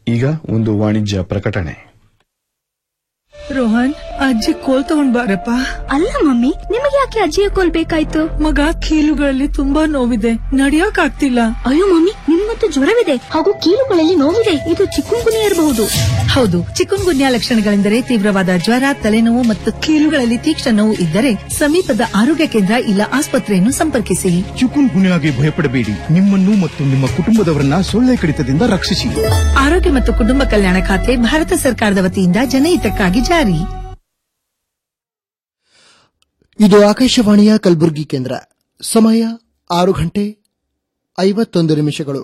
ಈಗ ಒಂದು ವಾಣಿಜ್ಯ ಪ್ರಕಟಣೆ ರೋಹನ್ ಅಜ್ಜಿ ಕೋಲ್ ತಗೊಂಡ್ ಬಾರಪ್ಪ ಅಲ್ಲ ಮಮ್ಮಿ ನಿಮಗೆ ಯಾಕೆ ಅಜ್ಜಿಯ ಕೋಲ್ ಬೇಕಾಯ್ತು ಮಗ ಕೀಲುಗಳಲ್ಲಿ ತುಂಬಾ ನೋವಿದೆ ನಡಿಯಕ್ ಆಗ್ತಿಲ್ಲ ಅಯ್ಯೋ ಮಮ್ಮಿ ನಿಮ್ಗಂತೂ ಜ್ವರವಿದೆ ಹಾಗೂ ಕೀಲುಗಳಲ್ಲಿ ನೋವಿದೆ ಇದು ಚಿಕ್ಕುಂಗುನಿ ಇರಬಹುದು ಹೌದು ಚಿಕನ್ ಗುನ್ಯಾ ಲಕ್ಷಣಗಳೆಂದರೆ ತೀವ್ರವಾದ ಜ್ವರ ತಲೆನೋವು ಮತ್ತು ಕೀಲುಗಳಲ್ಲಿ ತೀಕ್ಷ್ಣ ನೋವು ಇದ್ದರೆ ಸಮೀಪದ ಆರೋಗ್ಯ ಕೇಂದ್ರ ಇಲ್ಲ ಆಸ್ಪತ್ರೆಯನ್ನು ಸಂಪರ್ಕಿಸಿ ಚಿಕುನ್ ಗುನ್ಯಾಗೆ ಭಯಪಡಬೇಡಿ ನಿಮ್ಮನ್ನು ಮತ್ತು ನಿಮ್ಮ ಕುಟುಂಬದವರನ್ನ ಸೊಳ್ಳೆ ಕಡಿತದಿಂದ ರಕ್ಷಿಸಿ ಆರೋಗ್ಯ ಮತ್ತು ಕುಟುಂಬ ಕಲ್ಯಾಣ ಖಾತೆ ಭಾರತ ಸರ್ಕಾರದ ವತಿಯಿಂದ ಜನಹಿತಕ್ಕಾಗಿ ಜಾರಿ ಇದು ಆಕಾಶವಾಣಿಯ ಕಲಬುರಗಿ ಕೇಂದ್ರ ಸಮಯ ಆರು ಗಂಟೆ ಐವತ್ತೊಂದು ನಿಮಿಷಗಳು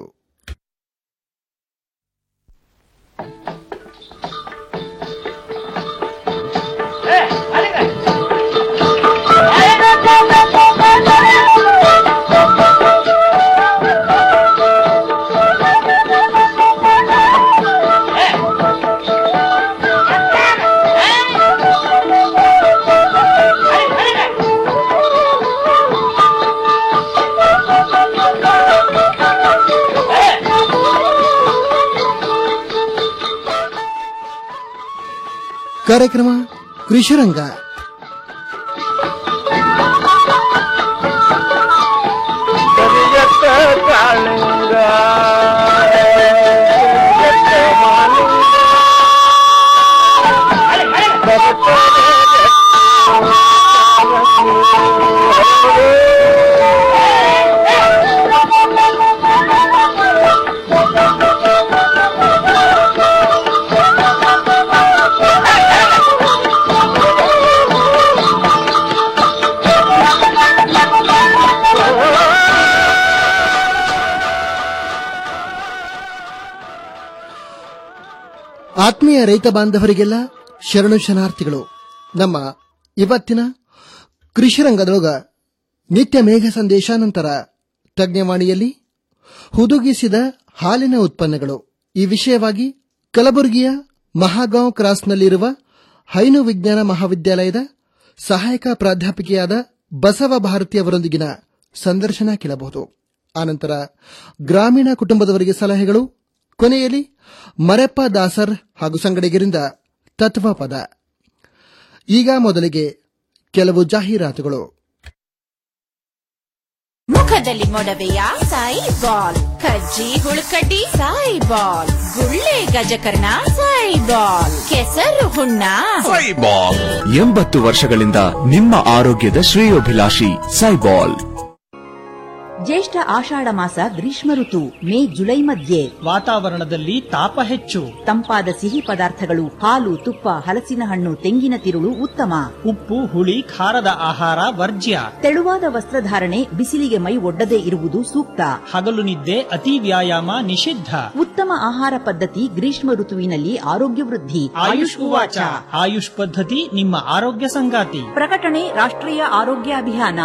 ಕಾರ್ಯಕ್ರಮ ಕೃಷಿರಂಗ ಆತ್ಮೀಯ ರೈತ ಬಾಂಧವರಿಗೆಲ್ಲ ಶರಣು ಶರಣಾರ್ಥಿಗಳು ನಮ್ಮ ಇವತ್ತಿನ ಕೃಷಿರಂಗದೊಳಗ ನಿತ್ಯ ಮೇಘ ಸಂದೇಶ ನಂತರ ತಜ್ಞವಾಣಿಯಲ್ಲಿ ಹುದುಗಿಸಿದ ಹಾಲಿನ ಉತ್ಪನ್ನಗಳು ಈ ವಿಷಯವಾಗಿ ಕಲಬುರಗಿಯ ಮಹಾಗಾಂವ್ ಕ್ರಾಸ್ನಲ್ಲಿರುವ ಹೈನು ವಿಜ್ಞಾನ ಮಹಾವಿದ್ಯಾಲಯದ ಸಹಾಯಕ ಪ್ರಾಧ್ಯಾಪಕಿಯಾದ ಬಸವ ಭಾರತಿ ಅವರೊಂದಿಗಿನ ಸಂದರ್ಶನ ಕೇಳಬಹುದು ಆನಂತರ ಗ್ರಾಮೀಣ ಕುಟುಂಬದವರಿಗೆ ಸಲಹೆಗಳು ಕೊನೆಯಲ್ಲಿ ಮರೆಪ್ಪ ದಾಸರ್ ಹಾಗೂ ಸಂಗಡಿಗರಿಂದ ತತ್ವ ಪದ ಈಗ ಮೊದಲಿಗೆ ಕೆಲವು ಜಾಹೀರಾತುಗಳು ಮುಖದಲ್ಲಿ ಮೊಡವೆಯ ಸಾಯಿ ಬಾಲ್ ಕಜ್ಜಿ ಹುಳುಕಡ್ಡಿ ಸಾಯಿ ಬಾಲ್ ಗುಳ್ಳೆ ಗಜಕರ್ಣ ಸಾಯಿ ಬಾಲ್ ಕೆಸರು ಹುಣ್ಣ ಸೈಬಾಲ್ ಎಂಬತ್ತು ವರ್ಷಗಳಿಂದ ನಿಮ್ಮ ಆರೋಗ್ಯದ ಶ್ರೇಯೋಭಿಲಾಷಿ ಸೈಬಾಲ್ ಜ್ಯೇಷ್ಠ ಆಷಾಢ ಮಾಸ ಗ್ರೀಷ್ಮ ಋತು ಮೇ ಜುಲೈ ಮಧ್ಯೆ ವಾತಾವರಣದಲ್ಲಿ ತಾಪ ಹೆಚ್ಚು ತಂಪಾದ ಸಿಹಿ ಪದಾರ್ಥಗಳು ಹಾಲು ತುಪ್ಪ ಹಲಸಿನ ಹಣ್ಣು ತೆಂಗಿನ ತಿರುಳು ಉತ್ತಮ ಉಪ್ಪು ಹುಳಿ ಖಾರದ ಆಹಾರ ವರ್ಜ್ಯ ತೆಳುವಾದ ವಸ್ತ್ರಧಾರಣೆ ಬಿಸಿಲಿಗೆ ಮೈ ಒಡ್ಡದೇ ಇರುವುದು ಸೂಕ್ತ ಹಗಲು ನಿದ್ದೆ ಅತಿ ವ್ಯಾಯಾಮ ನಿಷಿದ್ಧ ಉತ್ತಮ ಆಹಾರ ಪದ್ಧತಿ ಗ್ರೀಷ್ಮ ಋತುವಿನಲ್ಲಿ ಆರೋಗ್ಯ ವೃದ್ಧಿ ಆಯುಷ್ ಉವಾಚ ಆಯುಷ್ ಪದ್ಧತಿ ನಿಮ್ಮ ಆರೋಗ್ಯ ಸಂಗಾತಿ ಪ್ರಕಟಣೆ ರಾಷ್ಟ್ರೀಯ ಆರೋಗ್ಯ ಅಭಿಯಾನ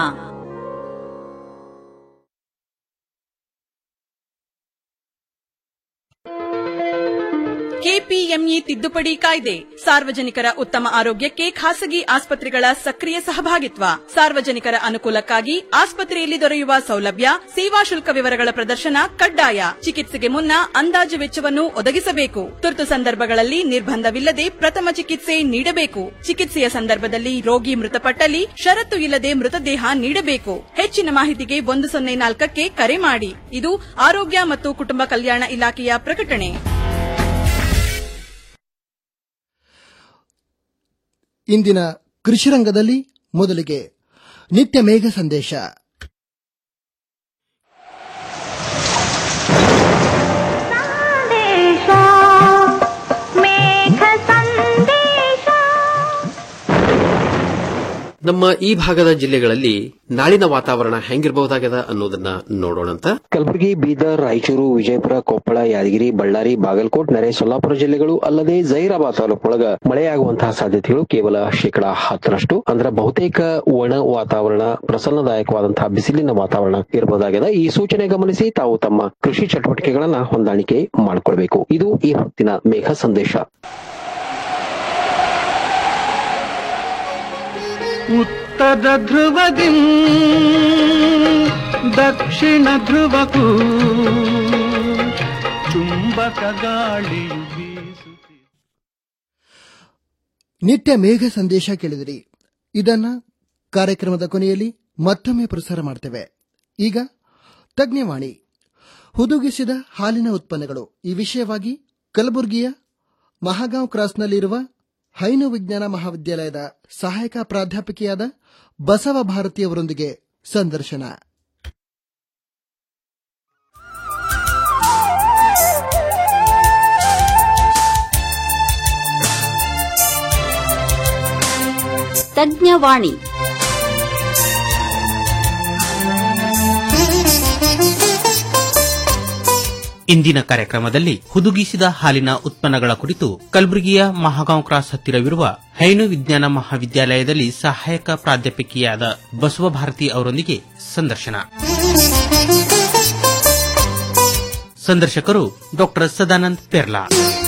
ಕೆಪಿಎಂಇ ತಿದ್ದುಪಡಿ ಕಾಯ್ದೆ ಸಾರ್ವಜನಿಕರ ಉತ್ತಮ ಆರೋಗ್ಯಕ್ಕೆ ಖಾಸಗಿ ಆಸ್ಪತ್ರೆಗಳ ಸಕ್ರಿಯ ಸಹಭಾಗಿತ್ವ ಸಾರ್ವಜನಿಕರ ಅನುಕೂಲಕ್ಕಾಗಿ ಆಸ್ಪತ್ರೆಯಲ್ಲಿ ದೊರೆಯುವ ಸೌಲಭ್ಯ ಸೇವಾ ಶುಲ್ಕ ವಿವರಗಳ ಪ್ರದರ್ಶನ ಕಡ್ಡಾಯ ಚಿಕಿತ್ಸೆಗೆ ಮುನ್ನ ಅಂದಾಜು ವೆಚ್ಚವನ್ನು ಒದಗಿಸಬೇಕು ತುರ್ತು ಸಂದರ್ಭಗಳಲ್ಲಿ ನಿರ್ಬಂಧವಿಲ್ಲದೆ ಪ್ರಥಮ ಚಿಕಿತ್ಸೆ ನೀಡಬೇಕು ಚಿಕಿತ್ಸೆಯ ಸಂದರ್ಭದಲ್ಲಿ ರೋಗಿ ಮೃತಪಟ್ಟಲ್ಲಿ ಷರತ್ತು ಇಲ್ಲದೆ ಮೃತದೇಹ ನೀಡಬೇಕು ಹೆಚ್ಚಿನ ಮಾಹಿತಿಗೆ ಒಂದು ಸೊನ್ನೆ ನಾಲ್ಕಕ್ಕೆ ಕರೆ ಮಾಡಿ ಇದು ಆರೋಗ್ಯ ಮತ್ತು ಕುಟುಂಬ ಕಲ್ಯಾಣ ಇಲಾಖೆಯ ಪ್ರಕಟಣೆ ಇಂದಿನ ಕೃಷಿರಂಗದಲ್ಲಿ ಮೊದಲಿಗೆ ನಿತ್ಯ ಮೇಘ ಸಂದೇಶ ನಮ್ಮ ಈ ಭಾಗದ ಜಿಲ್ಲೆಗಳಲ್ಲಿ ನಾಳಿನ ವಾತಾವರಣ ಹೆಂಗಿರಬಹುದಾಗದ ಅನ್ನೋದನ್ನ ನೋಡೋಣಂತ ಕಲಬುರಗಿ ಬೀದರ್ ರಾಯಚೂರು ವಿಜಯಪುರ ಕೊಪ್ಪಳ ಯಾದಗಿರಿ ಬಳ್ಳಾರಿ ಬಾಗಲಕೋಟ್ ನೆರೆ ಸೊಲ್ಲಾಪುರ ಜಿಲ್ಲೆಗಳು ಅಲ್ಲದೆ ಜೈರಾಬಾದ್ ತಾಲೂಕೊಳಗ ಮಳೆಯಾಗುವಂತಹ ಸಾಧ್ಯತೆಗಳು ಕೇವಲ ಶೇಕಡಾ ಹತ್ತರಷ್ಟು ಅಂದ್ರೆ ಬಹುತೇಕ ಒಣ ವಾತಾವರಣ ಪ್ರಸನ್ನದಾಯಕವಾದಂತಹ ಬಿಸಿಲಿನ ವಾತಾವರಣ ಇರಬಹುದಾಗಿದೆ ಈ ಸೂಚನೆ ಗಮನಿಸಿ ತಾವು ತಮ್ಮ ಕೃಷಿ ಚಟುವಟಿಕೆಗಳನ್ನ ಹೊಂದಾಣಿಕೆ ಮಾಡಿಕೊಳ್ಬೇಕು ಇದು ಈ ಹೊತ್ತಿನ ಮೇಘ ಸಂದೇಶ ಉತ್ತರ ಧ್ರುವದಿ ದಕ್ಷಿಣ ಧ್ರುವಕ್ಕೂ ಚುಂಬ ಚುಂಬಕ ಗಾಳಿಯು ಬೀಸು ನಿತ್ಯ ಮೇಘ ಸಂದೇಶ ಕೇಳಿದಿರಿ ಇದನ್ನ ಕಾರ್ಯಕ್ರಮದ ಕೊನೆಯಲ್ಲಿ ಮತ್ತೊಮ್ಮೆ ಪ್ರಸಾರ ಮಾಡ್ತೇವೆ ಈಗ ತಜ್ಞವಾಣಿ ಹುದುಗಿಸಿದ ಹಾಲಿನ ಉತ್ಪನ್ನಗಳು ಈ ವಿಷಯವಾಗಿ ಕಲಬುರಗಿಯ ಮಹಾಗಾಂವ್ ಕ್ರಾಸ್ನಲ್ಲಿರುವ ಹೈನು ವಿಜ್ಞಾನ ಮಹಾವಿದ್ಯಾಲಯದ ಸಹಾಯಕ ಪ್ರಾಧ್ಯಾಪಕಿಯಾದ ಬಸವ ಭಾರತಿಯವರೊಂದಿಗೆ ಸಂದರ್ಶನ ತಜ್ಞವಾಣಿ ಇಂದಿನ ಕಾರ್ಯಕ್ರಮದಲ್ಲಿ ಹುದುಗಿಸಿದ ಹಾಲಿನ ಉತ್ಪನ್ನಗಳ ಕುರಿತು ಕಲಬುರಗಿಯ ಮಹಾಗಾಂವ್ ಕ್ರಾಸ್ ಹತ್ತಿರವಿರುವ ಹೈನು ವಿಜ್ಞಾನ ಮಹಾವಿದ್ಯಾಲಯದಲ್ಲಿ ಸಹಾಯಕ ಪ್ರಾಧ್ಯಾಪಕಿಯಾದ ಬಸವ ಭಾರತಿ ಅವರೊಂದಿಗೆ ಸಂದರ್ಶನ ಸಂದರ್ಶಕರು ಡಾಕ್ಟರ್ ಸದಾನಂದ್ ಪೆರ್ಲಾ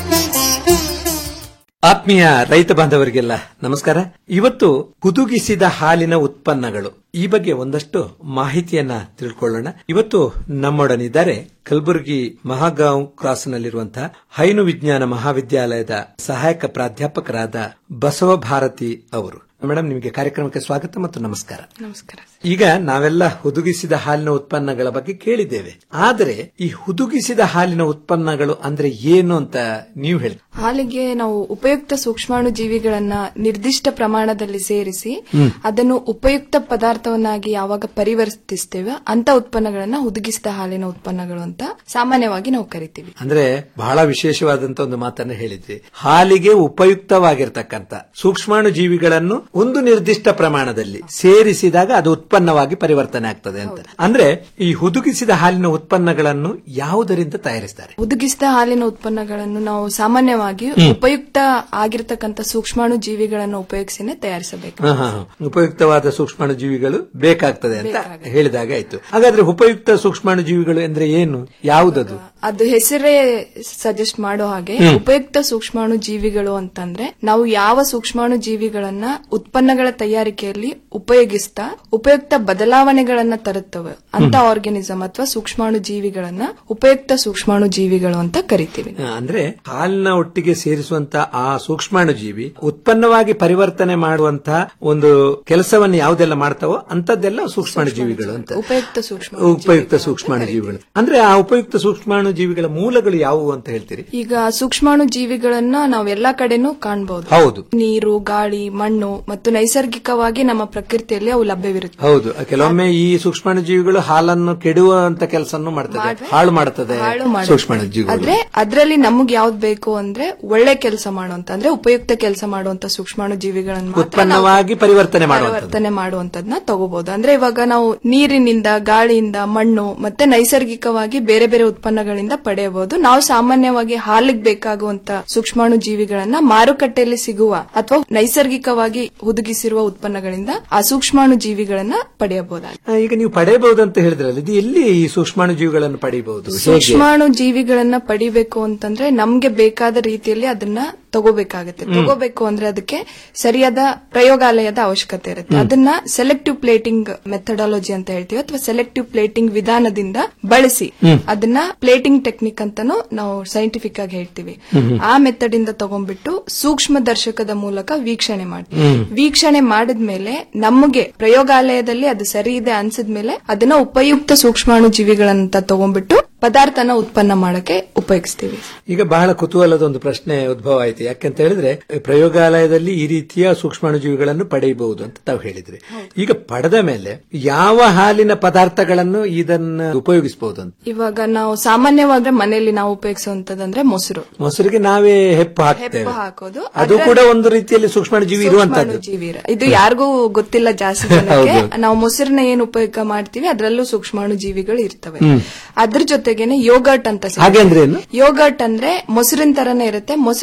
ಆತ್ಮೀಯ ರೈತ ಬಾಂಧವರಿಗೆಲ್ಲ ನಮಸ್ಕಾರ ಇವತ್ತು ಹುದುಗಿಸಿದ ಹಾಲಿನ ಉತ್ಪನ್ನಗಳು ಈ ಬಗ್ಗೆ ಒಂದಷ್ಟು ಮಾಹಿತಿಯನ್ನ ತಿಳ್ಕೊಳ್ಳೋಣ ಇವತ್ತು ನಮ್ಮೊಡನಿದ್ದಾರೆ ಕಲಬುರಗಿ ಮಹಾಗಾಂವ್ ಕ್ರಾಸ್ನಲ್ಲಿರುವಂತಹ ಹೈನು ವಿಜ್ಞಾನ ಮಹಾವಿದ್ಯಾಲಯದ ಸಹಾಯಕ ಪ್ರಾಧ್ಯಾಪಕರಾದ ಬಸವ ಭಾರತಿ ಅವರು ಮೇಡಮ್ ನಿಮಗೆ ಕಾರ್ಯಕ್ರಮಕ್ಕೆ ಸ್ವಾಗತ ಮತ್ತು ನಮಸ್ಕಾರ ನಮಸ್ಕಾರ ಈಗ ನಾವೆಲ್ಲ ಹುದುಗಿಸಿದ ಹಾಲಿನ ಉತ್ಪನ್ನಗಳ ಬಗ್ಗೆ ಕೇಳಿದ್ದೇವೆ ಆದರೆ ಈ ಹುದುಗಿಸಿದ ಹಾಲಿನ ಉತ್ಪನ್ನಗಳು ಅಂದ್ರೆ ಏನು ಅಂತ ನೀವು ಹೇಳಿ ಹಾಲಿಗೆ ನಾವು ಉಪಯುಕ್ತ ಸೂಕ್ಷ್ಮಾಣು ಜೀವಿಗಳನ್ನ ನಿರ್ದಿಷ್ಟ ಪ್ರಮಾಣದಲ್ಲಿ ಸೇರಿಸಿ ಹ್ಮ್. ಅದನ್ನು ಉಪಯುಕ್ತ ಪದಾರ್ಥವನ್ನಾಗಿ ಯಾವಾಗ ಪರಿವರ್ತಿಸ್ತೇವೆ ಅಂತ ಉತ್ಪನ್ನಗಳನ್ನ ಹುದುಗಿಸಿದ ಹಾಲಿನ ಉತ್ಪನ್ನಗಳು ಅಂತ ಸಾಮಾನ್ಯವಾಗಿ ನಾವು ಕರಿತೀವಿ ಅಂದ್ರೆ ಬಹಳ ವಿಶೇಷವಾದಂತ ಒಂದು ಮಾತನ್ನ ಹೇಳಿದ್ವಿ ಹಾಲಿಗೆ ಉಪಯುಕ್ತವಾಗಿರ್ತಕ್ಕಂಥ ಸೂಕ್ಷ್ಮಾಣು ಜೀವಿಗಳನ್ನು ಒಂದು ನಿರ್ದಿಷ್ಟ ಪ್ರಮಾಣದಲ್ಲಿ ಸೇರಿಸಿದಾಗ ಅದು ಉತ್ಪನ್ನವಾಗಿ ಪರಿವರ್ತನೆ ಆಗ್ತದೆ ಅಂತ ಅಂದ್ರೆ ಈ ಹುದುಗಿಸಿದ ಹಾಲಿನ ಉತ್ಪನ್ನಗಳನ್ನು ಯಾವುದರಿಂದ ತಯಾರಿಸ್ತಾರೆ ಹುದುಗಿಸಿದ ಹಾಲಿನ ಉತ್ಪನ್ನಗಳನ್ನು ನಾವು ಸಾಮಾನ್ಯವಾಗಿ ಹ್ಮ್. ಉಪಯುಕ್ತ ಆಗಿರ್ತಕ್ಕಂಥ ಸೂಕ್ಷ್ಮಾಣು ಜೀವಿಗಳನ್ನು ಉಪಯೋಗಿಸಿನೇ ತಯಾರಿಸಬೇಕು ಹಾ, ಹಾ, ಹಾ. ಉಪಯುಕ್ತವಾದ ಸೂಕ್ಷ್ಮಾಣು ಜೀವಿಗಳು ಬೇಕಾಗ್ತದೆ ಅಂತ ಹೇಳಿದಾಗ ಆಯ್ತು ಹಾಗಾದ್ರೆ ಉಪಯುಕ್ತ ಸೂಕ್ಷ್ಮಾಣು ಜೀವಿಗಳು ಅಂದ್ರೆ ಏನು ಯಾವುದದು ಅದು ಹೆಸರೇ ಸಜೆಸ್ಟ್ ಮಾಡೋ ಹಾಗೆ ಹ್ಮ್. ಉಪಯುಕ್ತ ಸೂಕ್ಷ್ಮಾಣು ಜೀವಿಗಳು ಅಂತಂದ್ರೆ ನಾವು ಯಾವ ಸೂಕ್ಷ್ಮಾಣು ಜೀವಿಗಳನ್ನ ಉತ್ಪನ್ನಗಳ ತಯಾರಿಕೆಯಲ್ಲಿ ಉಪಯೋಗಿಸ್ತಾ ಉಪಯುಕ್ತ ಬದಲಾವಣೆಗಳನ್ನ ತರುತ್ತವೆ ಅಂತ ಆರ್ಗ್ಯಾನಿಸಮ್ ಅಥವಾ ಸೂಕ್ಷ್ಮಾಣು ಜೀವಿಗಳನ್ನ ಉಪಯುಕ್ತ ಸೂಕ್ಷ್ಮಾಣು ಜೀವಿಗಳು ಅಂತ ಕರಿತೀವಿ ಆ, ಅಂದ್ರೆ ಹಾಲಿನ ಒಟ್ಟಿಗೆ ಸೇರಿಸುವಂತ ಆ ಸೂಕ್ಷ್ಮಾಣು ಜೀವಿ ಉತ್ಪನ್ನವಾಗಿ ಪರಿವರ್ತನೆ ಮಾಡುವಂತಹ ಒಂದು ಕೆಲಸವನ್ನು ಯಾವುದೆಲ್ಲ ಮಾಡ್ತಾವೋ ಅಂತದ್ದೆಲ್ಲ ಸೂಕ್ಷ್ಮಾಣು ಜೀವಿಗಳು ಅಂತ ಉಪಯುಕ್ತ ಸೂಕ್ಷ್ಮ ಉಪಯುಕ್ತ ಸೂಕ್ಷ್ಮಾಣು ಜೀವಿಗಳು ಅಂದ್ರೆ ಆ ಉಪಯುಕ್ತ ಸೂಕ್ಷ್ಮಾಣು ಜೀವಿಗಳ ಮೂಲಗಳು ಯಾವುವು ಅಂತ ಹೇಳ್ತೀರಿ ಈಗ ಸೂಕ್ಷ್ಮಾಣು ಜೀವಿಗಳನ್ನ ನಾವು ಎಲ್ಲಾ ಕಡೆನೂ ಕಾಣಬಹುದು ಹೌದು ನೀರು ಗಾಳಿ ಮಣ್ಣು ಮತ್ತು ನೈಸರ್ಗಿಕವಾಗಿ ನಮ್ಮ ಪ್ರಕೃತಿಯಲ್ಲಿ ಅವು ಲಭ್ಯವಿರುತ್ತೆ ಹೌದು ಕೆಲವೊಮ್ಮೆ ಈ ಸೂಕ್ಷ್ಮಾಣು ಜೀವಿಗಳು ಹಾಲನ್ನು ಕೆಡುವಂತ ಕೆಲಸವನ್ನು ಮಾಡ್ತದೆ ಹಾಳು ಮಾಡುತ್ತದೆ ಹಾಳು ಮಾಡುತ್ತೆ. ಸೂಕ್ಷ್ಮಾಣು ಜೀವಿಗಳು ಆದ್ರೆ ಅದ್ರಲ್ಲಿ ನಮಗ್ ಯಾವ್ದು ಬೇಕು ಅಂದ್ರೆ ಒಳ್ಳೆ ಕೆಲಸ ಮಾಡುವಂತ ಅಂದ್ರೆ ಉಪಯುಕ್ತ ಕೆಲಸ ಮಾಡುವಂತ ಸೂಕ್ಷ್ಮಾಣು ಜೀವಿಗಳನ್ನ ಮಾತ್ರ ನಾವು ಉತ್ಪನ್ನವಾಗಿ ಪರಿವರ್ತನೆ ಮಾಡುವಂತದ್ದು ಪರಿವರ್ತನೆ ಮಾಡುವಂತದ್ನ ತಗೋಬಹುದು ಅಂದ್ರೆ ಇವಾಗ ನಾವು ನೀರಿನಿಂದ ಗಾಳಿಯಿಂದ ಮಣ್ಣು ಮತ್ತೆ ನೈಸರ್ಗಿಕವಾಗಿ ಬೇರೆ ಬೇರೆ ಉತ್ಪನ್ನಗಳಿಂದ ಪಡೆಯಬಹುದು ನಾವು ಸಾಮಾನ್ಯವಾಗಿ ಹಾಲಿಗೆ ಬೇಕಾಗುವಂತ ಸೂಕ್ಷ್ಮಾಣು ಜೀವಿಗಳನ್ನ ಮಾರುಕಟ್ಟೆಯಲ್ಲಿ ಸಿಗುವ ಅಥವಾ ನೈಸರ್ಗಿಕವಾಗಿ ಹುದುಗಿಸಿರುವ ಉತ್ಪನ್ನಗಳಿಂದ ಆ ಸೂಕ್ಷ್ಮಾಣು ಜೀವಿಗಳನ್ನ ಪಡೆಯಬಹುದಾಗಿದೆ ಆ, ಈಗ ನೀವು ಪಡೆಯಬಹುದು ಅಂತ ಹೇಳಿದ್ರಲ್ಲ ಇದು ಎಲ್ಲಿ ಈ ಸೂಕ್ಷ್ಮಾಣು ಜೀವಿಗಳನ್ನು ಪಡೆಯಬಹುದು ಹೇಗೆ ಸೂಕ್ಷ್ಮಾಣು ಜೀವಿಗಳನ್ನ ಪಡಿಬೇಕು ಅಂತಂದ್ರೆ ನಮ್ಗೆ ಬೇಕಾದ ರೀತಿಯಲ್ಲಿ ಅದನ್ನ ತಗೋಬೇಕಾಗತ್ತೆ ಹ್ಮ್. ತಗೋಬೇಕು ಅಂದ್ರೆ ಅದಕ್ಕೆ ಸರಿಯಾದ ಪ್ರಯೋಗಾಲಯದ ಅವಶ್ಯಕತೆ ಇರುತ್ತೆ ಅದನ್ನ ಸೆಲೆಕ್ಟಿವ್ ಪ್ಲೇಟಿಂಗ್ ಮೆಥಡಾಲಜಿ ಅಂತ ಹೇಳ್ತೀವಿ ಅಥವಾ ಸೆಲೆಕ್ಟಿವ್ ಪ್ಲೇಟಿಂಗ್ ವಿಧಾನದಿಂದ ಬಳಸಿ ಹ್ಮ್. ಅದನ್ನ ಪ್ಲೇಟಿಂಗ್ ಟೆಕ್ನಿಕ್ ಅಂತಾನು ನಾವು ಸೈಂಟಿಫಿಕ್ ಆಗಿ ಹೇಳ್ತೀವಿ ಹ್ಮ್. ಆ ಮೆಥಡ್ ಇಂದ ತಗೊಂಡ್ಬಿಟ್ಟು ಸೂಕ್ಷ್ಮ ದರ್ಶಕದ ಮೂಲಕ ವೀಕ್ಷಣೆ ಮಾಡ್ತೀವಿ ಹ್ಮ್. ವೀಕ್ಷಣೆ ಮಾಡಿದ್ಮೇಲೆ ನಮಗೆ ಪ್ರಯೋಗಾಲಯದಲ್ಲಿ ಅದು ಸರಿ ಇದೆ ಅನ್ಸಿದ್ಮೇಲೆ ಅದನ್ನ ಉಪಯುಕ್ತ ಸೂಕ್ಷ್ಮಾಣು ಜೀವಿಗಳಂತ ತಗೊಂಡ್ಬಿಟ್ಟು ಪದಾರ್ಥನ ಉತ್ಪನ್ನ ಮಾಡಕ್ಕೆ ಉಪಯೋಗಿಸ್ತೀವಿ ಈಗ ಬಹಳ ಕುತೂಹಲದ ಒಂದು ಪ್ರಶ್ನೆ ಉದ್ಭವ ಆಯ್ತು ಯಾಕಂತ ಹೇಳಿದ್ರೆ ಪ್ರಯೋಗಾಲಯದಲ್ಲಿ ಈ ರೀತಿಯ ಸೂಕ್ಷ್ಮಾಣು ಜೀವಿಗಳನ್ನು ಪಡೆಯಬಹುದು ಅಂತ ತಾವು ಹೇಳಿದ್ರಿ ಈಗ ಪಡೆದ ಮೇಲೆ ಯಾವ ಹಾಲಿನ ಪದಾರ್ಥಗಳನ್ನು ಇದನ್ನ ಉಪಯೋಗಿಸಬಹುದು ಅಂತ ಇವಾಗ ನಾವು ಸಾಮಾನ್ಯವಾಗಿ ಮನೆಯಲ್ಲಿ ನಾವು ಉಪಯೋಗಿಸುವಂತದಂದ್ರೆ ಮೊಸರು ಮೊಸರಿಗೆ ನಾವೇ ಹೆಪ್ಪು ಹಾಕ್ತೇವೆ ಹೆಪ್ಪು ಹಾಕೋದು ಅದು ಕೂಡ ಒಂದು ರೀತಿಯಲ್ಲಿ ಸೂಕ್ಷ್ಮಾಣು ಜೀವಿ ಇರುವಂತದ್ದು ಸೂಕ್ಷ್ಮಾಣು ಜೀವಿ ಇರ- ಇದು ಯಾರಿಗೂ ಗೊತ್ತಿಲ್ಲ ಜಾಸ್ತಿ ಜನಕ್ಕೆ ಹೌದು. ನಾವು ಮೊಸರನ್ನ ಏನ್ ಉಪಯೋಗ ಮಾಡ್ತೀವಿ ಅದರಲ್ಲೂ ಸೂಕ್ಷ್ಮಾಣು ಜೀವಿಗಳು ಇರ್ತವೆ ಹ್ಮ್. ಅದ್ರ ಜೊತೆಗೇನೆ ಯೋಗರ್ಟ್ ಅಂತ ಸಿಗುತ್ತೆ. ಹಾಗೆ ಅಂದ್ರೆ ಏನು? ಯೋಗರ್ಟ್ ಅಂದ್ರೆ ಮೊಸರಿನ ತರನೇ ಇರುತ್ತೆ ಮೊಸರಲ್ಲಿ ತುಂಬಾ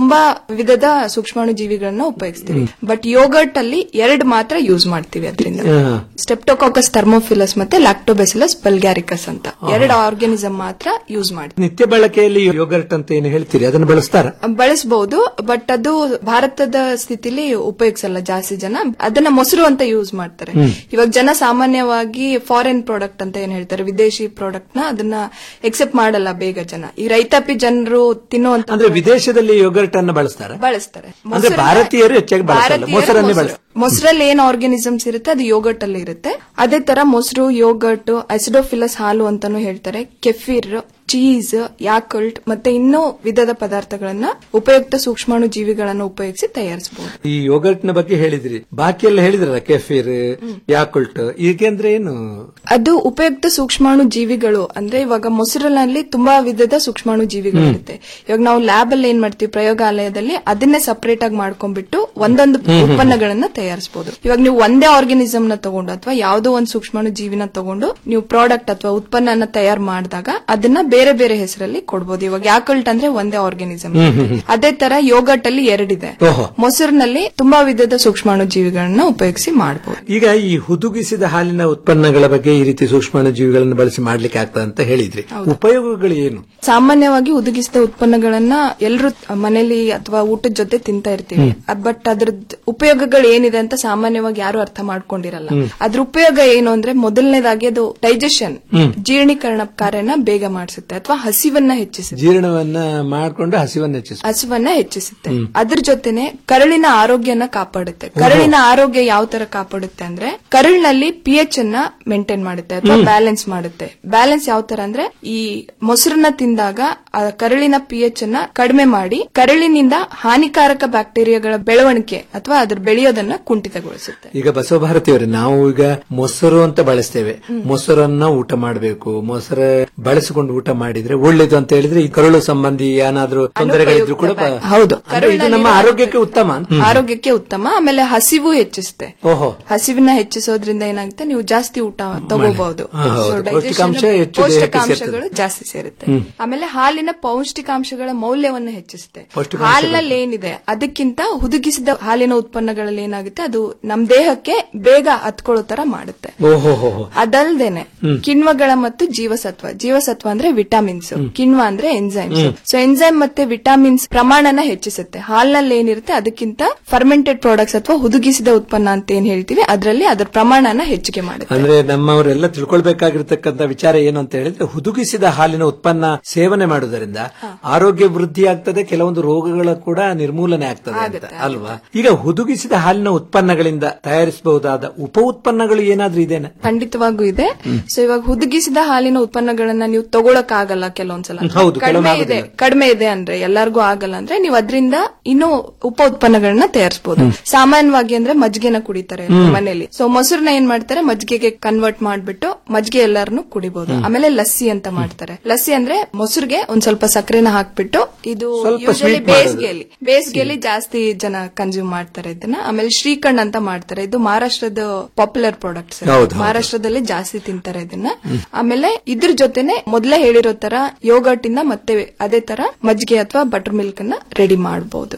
ತುಂಬಾ ವಿಧದ ಸೂಕ್ಷ್ಮಾಣು ಜೀವಿಗಳನ್ನ ಉಪಯೋಗಿಸ್ತೀವಿ ಬಟ್ ಯೋಗರ್ಟ್ ಅಲ್ಲಿ ಎರಡು ಮಾತ್ರ ಯೂಸ್ ಮಾಡ್ತೀವಿ ಅದರಿಂದ ಹಾ. ಸ್ಟೆಪ್ಟೋಕಾಕಸ್ ಥರ್ಮೋಫಿಲಸ್ ಮತ್ತೆ ಲ್ಯಾಕ್ಟೋಬೆಸಿಲಸ್ ಬಲ್ಗ್ಯಾರಿಕಸ್ ಅಂತ ಎರಡು ಆರ್ಗಾನಿಸಮ್ ಮಾತ್ರ ಯೂಸ್ ಮಾಡ್ತೀವಿ ನಿತ್ಯ ಬಳಕೆಯಲ್ಲಿ ಯೋಗರ್ಟ್ ಅಂತ ಏನು ಹೇಳ್ತೀರಿ ಅದನ್ನು ಬಳಸ್ತಾರ ಬಳಸಬಹುದು ಬಟ್ ಅದು ಭಾರತದ ಸ್ಥಿತಿಲಿ ಉಪಯೋಗಿಸಲ್ಲ ಜಾಸ್ತಿ ಜನ ಅದನ್ನ ಮೊಸರು ಅಂತ ಯೂಸ್ ಮಾಡ್ತಾರೆ ಹ್ಮ್. ಇವಾಗ ಜನ ಸಾಮಾನ್ಯವಾಗಿ ಫಾರಿನ್ ಪ್ರಾಡಕ್ಟ್ ಅಂತ ಏನ್ ಹೇಳ್ತಾರೆ ವಿದೇಶಿ ಪ್ರಾಡಕ್ಟ್ ನ ಅದನ್ನ ಎಕ್ಸೆಪ್ಟ್ ಮಾಡಲ್ಲ ಬೇಗ ಜನ ಈ ರೈತಾಪಿ ಜನರು ತಿನ್ನುವಂತ ಅಂದ್ರೆ ವಿದೇಶದಲ್ಲಿ ಯೋಗರ್ಟ್ ಅನ್ನು ಬಳಸ್ತಾರ ಬಳಸ್ತಾರೆ ಅಂದ್ರೆ ಮೊಸರನ್ನ- ಭಾರತೀಯರು ಹೆಚ್ಚಾಗಿ ಬಳಸಲ್ಲ ಭಾರತೀಯರು ಮೊಸರನ್ನೇ ಮೊಸರು- ಬಳಸ್ತಾರೆ ಮೊಸರಲ್ಲಿ ಏನ್ ಆರ್ಗಾನಿಸಮ್ಸ್ ಇರುತ್ತೆ ಅದು ಯೋಗರ್ಟ್ ಅಲ್ಲಿ ಇರುತ್ತೆ ಅದೇ ತರ ಮೊಸರು ಯೋಗರ್ಟ್ ಅಸಿಡೋಫಿಲಸ್ ಹಾಲು ಅಂತಾನು ಹೇಳ್ತಾರೆ ಕೆಫಿರ್ ಚೀಸ್ ಯಾಕಲ್ಟ್ ಮತ್ತೆ ಇನ್ನೂ ವಿಧದ ಪದಾರ್ಥಗಳನ್ನ ಉಪಯುಕ್ತ ಸೂಕ್ಷ್ಮಾಣು ಜೀವಿಗಳನ್ನು ಉಪಯೋಗಿಸಿ ತಯಾರಿಸಬಹುದು ಈ ಯೋಗರ್ಟ್ ನ ಬಗ್ಗೆ ಹೇಳಿದ್ರಿ ಬಾಕಿ ಎಲ್ಲ ಹೇಳಿದ್ರಲ್ಲ ಕೆಫೀರ್ ಯಾಕುಲ್ಟ್ ಈಗ ಅಂದ್ರೆ ಏನು ಅದು ಉಪಯುಕ್ತ ಸೂಕ್ಷ್ಮಾಣು ಜೀವಿಗಳು ಅಂದ್ರೆ ಇವಾಗ ಮೊಸರಿನಲ್ಲಿ ತುಂಬಾ ವಿಧದ ಸೂಕ್ಷ್ಮಾಣು ಜೀವಿಗಳು ಹ್ಮ್. ಇರುತ್ತೆ ಇವಾಗ ನಾವು ಲ್ಯಾಬ್ ಅಲ್ಲಿ ಏನ್ ಮಾಡ್ತೀವಿ ಪ್ರಯೋಗಾಲಯದಲ್ಲಿ ಅದನ್ನೇ ಸಪರೇಟ್ ಆಗಿ ಮಾಡ್ಕೊಂಡ್ಬಿಟ್ಟು ಒಂದೊಂದು ಹ್ಮ್, ಹ್ಮ್. ಉತ್ಪನ್ನಗಳನ್ನ ತಯಾರಿಸಬಹುದು ಇವಾಗ ನೀವು ಒಂದೇ ಆರ್ಗಾನಿಸಮ್ ನ ತಗೊಂಡು ಅಥವಾ ಯಾವುದೋ ಒಂದು ಸೂಕ್ಷ್ಮಾಣು ಜೀವಿನ ತಗೊಂಡು ನೀವು ಪ್ರಾಡಕ್ಟ್ ಅಥವಾ ಉತ್ಪನ್ನನ ತಯಾರು ಮಾಡಿದಾಗ ಅದನ್ನ ಬೇರೆ ಬೇರೆ ಹೆಸರಲ್ಲಿ ಕೊಡ್ಬೋದು ಇವಾಗ ಯಾಕಲ್ಟ್ ಅಂದ್ರೆ ಒಂದೇ ಆರ್ಗಾನಿಸಮ್ ಹ್ಮ್, ಹ್ಮ್, ಹ್ಮ್. ಅದೇ ತರ ಯೋಗಟ್ ಅಲ್ಲಿ ಎರಡಿದೆ ಓಹೋ ಮೊಸರಿನಲ್ಲಿ ತುಂಬಾ ವಿಧದ ಸೂಕ್ಷ್ಮಾಣು ಜೀವಿಗಳನ್ನ ಉಪಯೋಗಿಸಿ ಮಾಡಬಹುದು ಈಗ ಈ ಹುದುಗಿಸಿದ ಹಾಲಿನ ಉತ್ಪನ್ನಗಳ ಬಗ್ಗೆ ಈ ರೀತಿ ಸೂಕ್ಷ್ಮಾಣು ಜೀವಿಗಳನ್ನು ಬಳಸಿ ಮಾಡ್ಲಿಕ್ಕೆ ಆಗ್ತದೆ ಅಂತ ಹೇಳಿದ್ರಿ ಉಪಯೋಗಗಳು ಏನು ಸಾಮಾನ್ಯವಾಗಿ ಉದುಗಿಸಿದ ಉತ್ಪನ್ನಗಳನ್ನ ಎಲ್ಲರೂ ಮನೇಲಿ ಅಥವಾ ಊಟದ ಜೊತೆ ತಿಂತಾ ಇರ್ತೀವಿ ಬಟ್ ಅದ್ರದ್ ಉಪಯೋಗಗಳು ಏನಿದೆ ಅಂತ ಸಾಮಾನ್ಯವಾಗಿ ಯಾರು ಅರ್ಥ ಮಾಡ್ಕೊಂಡಿರಲ್ಲ ಹ್ಮ್. ಅದ್ರ ಉಪಯೋಗ ಏನು ಅಂದ್ರೆ ಮೊದಲನೇದಾಗಿ ಅದು ಡೈಜೆಷನ್ ಹ್ಮ್. ಜೀರ್ಣೀಕರಣ ಕಾರ್ಯನ ಬೇಗ ಮಾಡಿಸುತ್ತೆ ಅಥವಾ ಹಸಿವನ್ನ ಹೆಚ್ಚಿಸುತ್ತೆ ಜೀರ್ಣವನ್ನ ಮಾಡ್ಕೊಂಡು ಹಸಿವನ್ನ ಹೆಚ್ಚಿಸ ಹಸುವನ್ನ ಹೆಚ್ಚಿಸುತ್ತೆ ಹ್ಮ್. ಅದ್ರ ಜೊತೆನೆ ಕರಳಿನ ಆರೋಗ್ಯನ ಕಾಪಾಡುತ್ತೆ ಕರಳಿನ ಆರೋಗ್ಯ ಯಾವ ತರ ಕಾಪಾಡುತ್ತೆ ಅಂದ್ರೆ ಕರಳಿನಲ್ಲಿ ಪಿ ಎಚ್ ಅನ್ನ ಮೇಂಟೈನ್ ಮಾಡುತ್ತೆ ಅಥವಾ ಹ್ಮ್. ಬ್ಯಾಲೆನ್ಸ್ ಮಾಡುತ್ತೆ ಬ್ಯಾಲೆನ್ಸ್ ಯಾವ ತರ ಅಂದ್ರೆ ಈ ಮೊಸರನ್ನ ತಿಂದಾಗ ಆ ಕರಳಿನ ಪಿ ಎಚ್ ಅನ್ನ ಕಡಿಮೆ ಮಾಡಿ ಕರಳಿನಿಂದ ಹಾನಿಕಾರಕ ಬ್ಯಾಕ್ಟೀರಿಯಾಗಳ ಬೆಳವಣಿಗೆ ಅಥವಾ ಅದ್ರ ಬೆಳೆಯೋದನ್ನ ಕುಂಠಿತಗೊಳಿಸುತ್ತೆ ಈಗ ಬಸವಭಾರತಿಯವರೇ ನಾವು ಈಗ ಮೊಸರು ಅಂತ ಬಳಸ್ತೇವೆ ಮೊಸರನ್ನ ಊಟ ಮಾಡಬೇಕು ಮೊಸರು ಬಳಸಿಕೊಂಡು ಊಟ ಮಾಡಿದ್ರೆ ಒಳ್ಳೇದು ಅಂತ ಹೇಳಿದ್ರೆ ಈ ಕರುಳು ಸಂಬಂಧಿ ಏನಾದ್ರೂ ತೊಂದರೆಗಳಿದ್ರು ಕೂಡ ಬ- ಹೌದು ಅಂದ್ರೆ ಇದು ನಮ್ಮ ಆರೋಗ್ಯಕ್ಕೆ ಉತ್ತಮ ಅಂತ. ಆರೋಗ್ಯಕ್ಕೆ ಉತ್ತಮ ಆಮೇಲೆ ಹಸಿವು ಹೆಚ್ಚಿಸುತ್ತೆ ಓಹೋ ಹಸಿವಿನ ಹೆಚ್ಚಿಸೋದ್ರಿಂದ ಏನಾಗುತ್ತೆ ನೀವು ಜಾಸ್ತಿ ಊಟ ತಗೋಬಹುದು ಹಾ, ಹೌದು. So, ಪೌಷ್ಟಿಕಾಂಶ digestion- ಹೆಚ್ಚು ದೇಹಕ್ಕೆ ಪೌಷ್ಟಿಕಾಂಶಗಳು ಸೇರ್ತದೆ. ಜಾಸ್ತಿ ಸೇರುತ್ತೆ ಹ್ಮ್. ಆಮೇಲೆ ಹಾಲಿನ ಪೌಷ್ಟಿಕಾಂಶಗಳ ಮೌಲ್ಯವನ್ನು ಹೆಚ್ಚಿಸುತ್ತೆ ಪೌಷ್ಟಿಕಾಂಶಗಳು. ಹಾಲಿನಲ್ಲಿ ಏನಿದೆ ಅದಕ್ಕಿಂತ ಹುದುಗಿಸಿದ ಹಾಲಿನ ಉತ್ಪನ್ನಗಳಲ್ಲಿ ಏನಾಗುತ್ತೆ ಅದು ನಮ್ ದೇಹಕ್ಕೆ ಬೇಗ ಹತ್ಕೊಳ್ಳೋ ತರ ಮಾಡುತ್ತೆ ಓಹೋ ಹೋ ಹೋ. ಅದಲ್ದೇನೆ ಹ್ಮ್. ಕಿಣ್ವಗಳ ಮತ್ತು ಜೀವಸತ್ವ ಜೀವಸತ್ವ ಅಂದ್ರೆ ವಿಟಾಮಿನ್ಸ್ ಕಿಣ್ವ ಅಂದ್ರೆ ಎನ್ಸೈಮ್ಸ್ ಹ್ಮ್. ಸೊ ಎನ್ಸೈಮ್ ಮತ್ತೆ ವಿಟಾಮಿನ್ಸ್ ಪ್ರಮಾಣನ ಹೆಚ್ಚಿಸುತ್ತೆ ಹಾಲ್ನಲ್ಲಿ ಏನಿರುತ್ತೆ ಅದಕ್ಕಿಂತ ಫರ್ಮೆಂಟೆಡ್ ಪ್ರಾಡಕ್ಟ್ಸ್ ಅಥವಾ ಹುದುಗಿಸಿದ ಉತ್ಪನ್ನ ಅಂತ ಏನ್ ಹೇಳ್ತೀವಿ ಅದರಲ್ಲಿ ಅದರ ಪ್ರಮಾಣನ ಹೆಚ್ಚಿಗೆ ಮಾಡುತ್ತೆ ಅಂದ್ರೆ ನಮ್ಮವರೆಲ್ಲ ತಿಳ್ಕೊಳ್ಬೇಕಾಗಿರ್ತಕ್ಕಂಥ ವಿಚಾರ ಏನು ಅಂತ ಹೇಳಿದ್ರೆ ಹುದುಗಿಸಿದ ಹಾಲಿನ ಉತ್ಪನ್ನ ಸೇವನೆ ಮಾಡುವುದರಿಂದ ಆರೋಗ್ಯ ವೃದ್ಧಿ ಆಗ್ತದೆ ಕೆಲವೊಂದು ರೋಗಗಳ ಕೂಡ ನಿರ್ಮೂಲನೆ ಆಗ್ತದೆ ಅಂತ ಅಲ್ವಾ ಈಗ ಹುದುಗಿಸಿದ ಹಾಲಿನ ಉತ್ಪನ್ನಗಳಿಂದ ತಯಾರಿಸಬಹುದಾದ ಉಪ ಉತ್ಪನ್ನಗಳು ಏನಾದ್ರೂ ಇದೆನಾ ಖಂಡಿತವಾಗೂ ಇದೆ ಸೊ ಇವಾಗ ಹುದುಗಿಸಿದ ಹಾಲಿನ ಉತ್ಪನ್ನಗಳನ್ನ ನೀವು ತಗೊಳಕ್ ಆಗಲ್ಲ ಕೆಲವೊಂದ್ಸಲ ಹ್ಮ್, ಹೌದು, ಕಡಿಮೆ ಕೆಲವೊಮ್ಮೆ ಇದೆ ಆಗೋದಿಲ್ಲ. ಕಡಿಮೆ ಇದೆ ಅಂದ್ರೆ ಎಲ್ಲರಿಗೂ ಆಗಲ್ಲ ಅಂದ್ರೆ ನೀವು ಅದರಿಂದ ಇನ್ನೂ ಉಪ ಉತ್ಪನ್ನಗಳನ್ನ ತಯಾರಿಸಬಹುದು ಸಾಮಾನ್ಯವಾಗಿ ಅಂದ್ರೆ ಮಜ್ಜಿಗೆನ ಕುಡಿತಾರೆ ಹ್ಮ್. ಮನೇಲಿ ಸೊ ಮೊಸರನ್ನ ಏನ್ ಮಾಡ್ತಾರೆ ಮಜ್ಜಿಗೆಗೆ ಕನ್ವರ್ಟ್ ಮಾಡ್ಬಿಟ್ಟು ಮಜ್ಜಿಗೆ ಎಲ್ಲಾರನು ಕುಡಿಬಹುದು ಆಮೇಲೆ ಲಸ್ಸಿ ಅಂತ ಮಾಡ್ತಾರೆ ಲಸ್ಸಿ ಅಂದ್ರೆ ಮೊಸರಿಗೆ ಒಂದ್ ಸ್ವಲ್ಪ ಸಕ್ಕರೆನ ಹಾಕ್ಬಿಟ್ಟು ಇದು ಸ್ವಲ್ಪ ಯೂಶಲಿ sweet ಮಾಡೋದು. ಬೇಸಿಗೆಯಲ್ಲಿ ಬೇಸಿಗೆಯಲ್ಲಿ ಜಾಸ್ತಿ ಜನ ಕನ್ಸ್ಯೂಮ್ ಮಾಡ್ತಾರೆ ಇದನ್ನ ಆಮೇಲೆ ಶ್ರೀಖಂಡ್ ಅಂತ ಮಾಡ್ತಾರೆ ಇದು ಮಹಾರಾಷ್ಟ್ರದ ಪಾಪ್ಯುಲರ್ ಪ್ರಾಡಕ್ಟ್ಸ್ ಹೌದು, ಹೌದು. ಮಹಾರಾಷ್ಟ್ರದಲ್ಲಿ ಜಾಸ್ತಿ ತಿಂತಾರೆ ಇದನ್ನ ಆಮೇಲೆ ಇದ್ರ ಜೊತೆನೆ ಮೊದಲೇ ಹೇಳಿರೋ ತರ ಯೋಗರ್ಟ್ ಇಂದ ಮತ್ತೆ ಅದೇ ತರ ಮಜ್ಜಿಗೆ ಅಥವಾ ಬಟರ್ ಮಿಲ್ಕ್ ಅನ್ನ ರೆಡಿ ಮಾಡಬಹುದು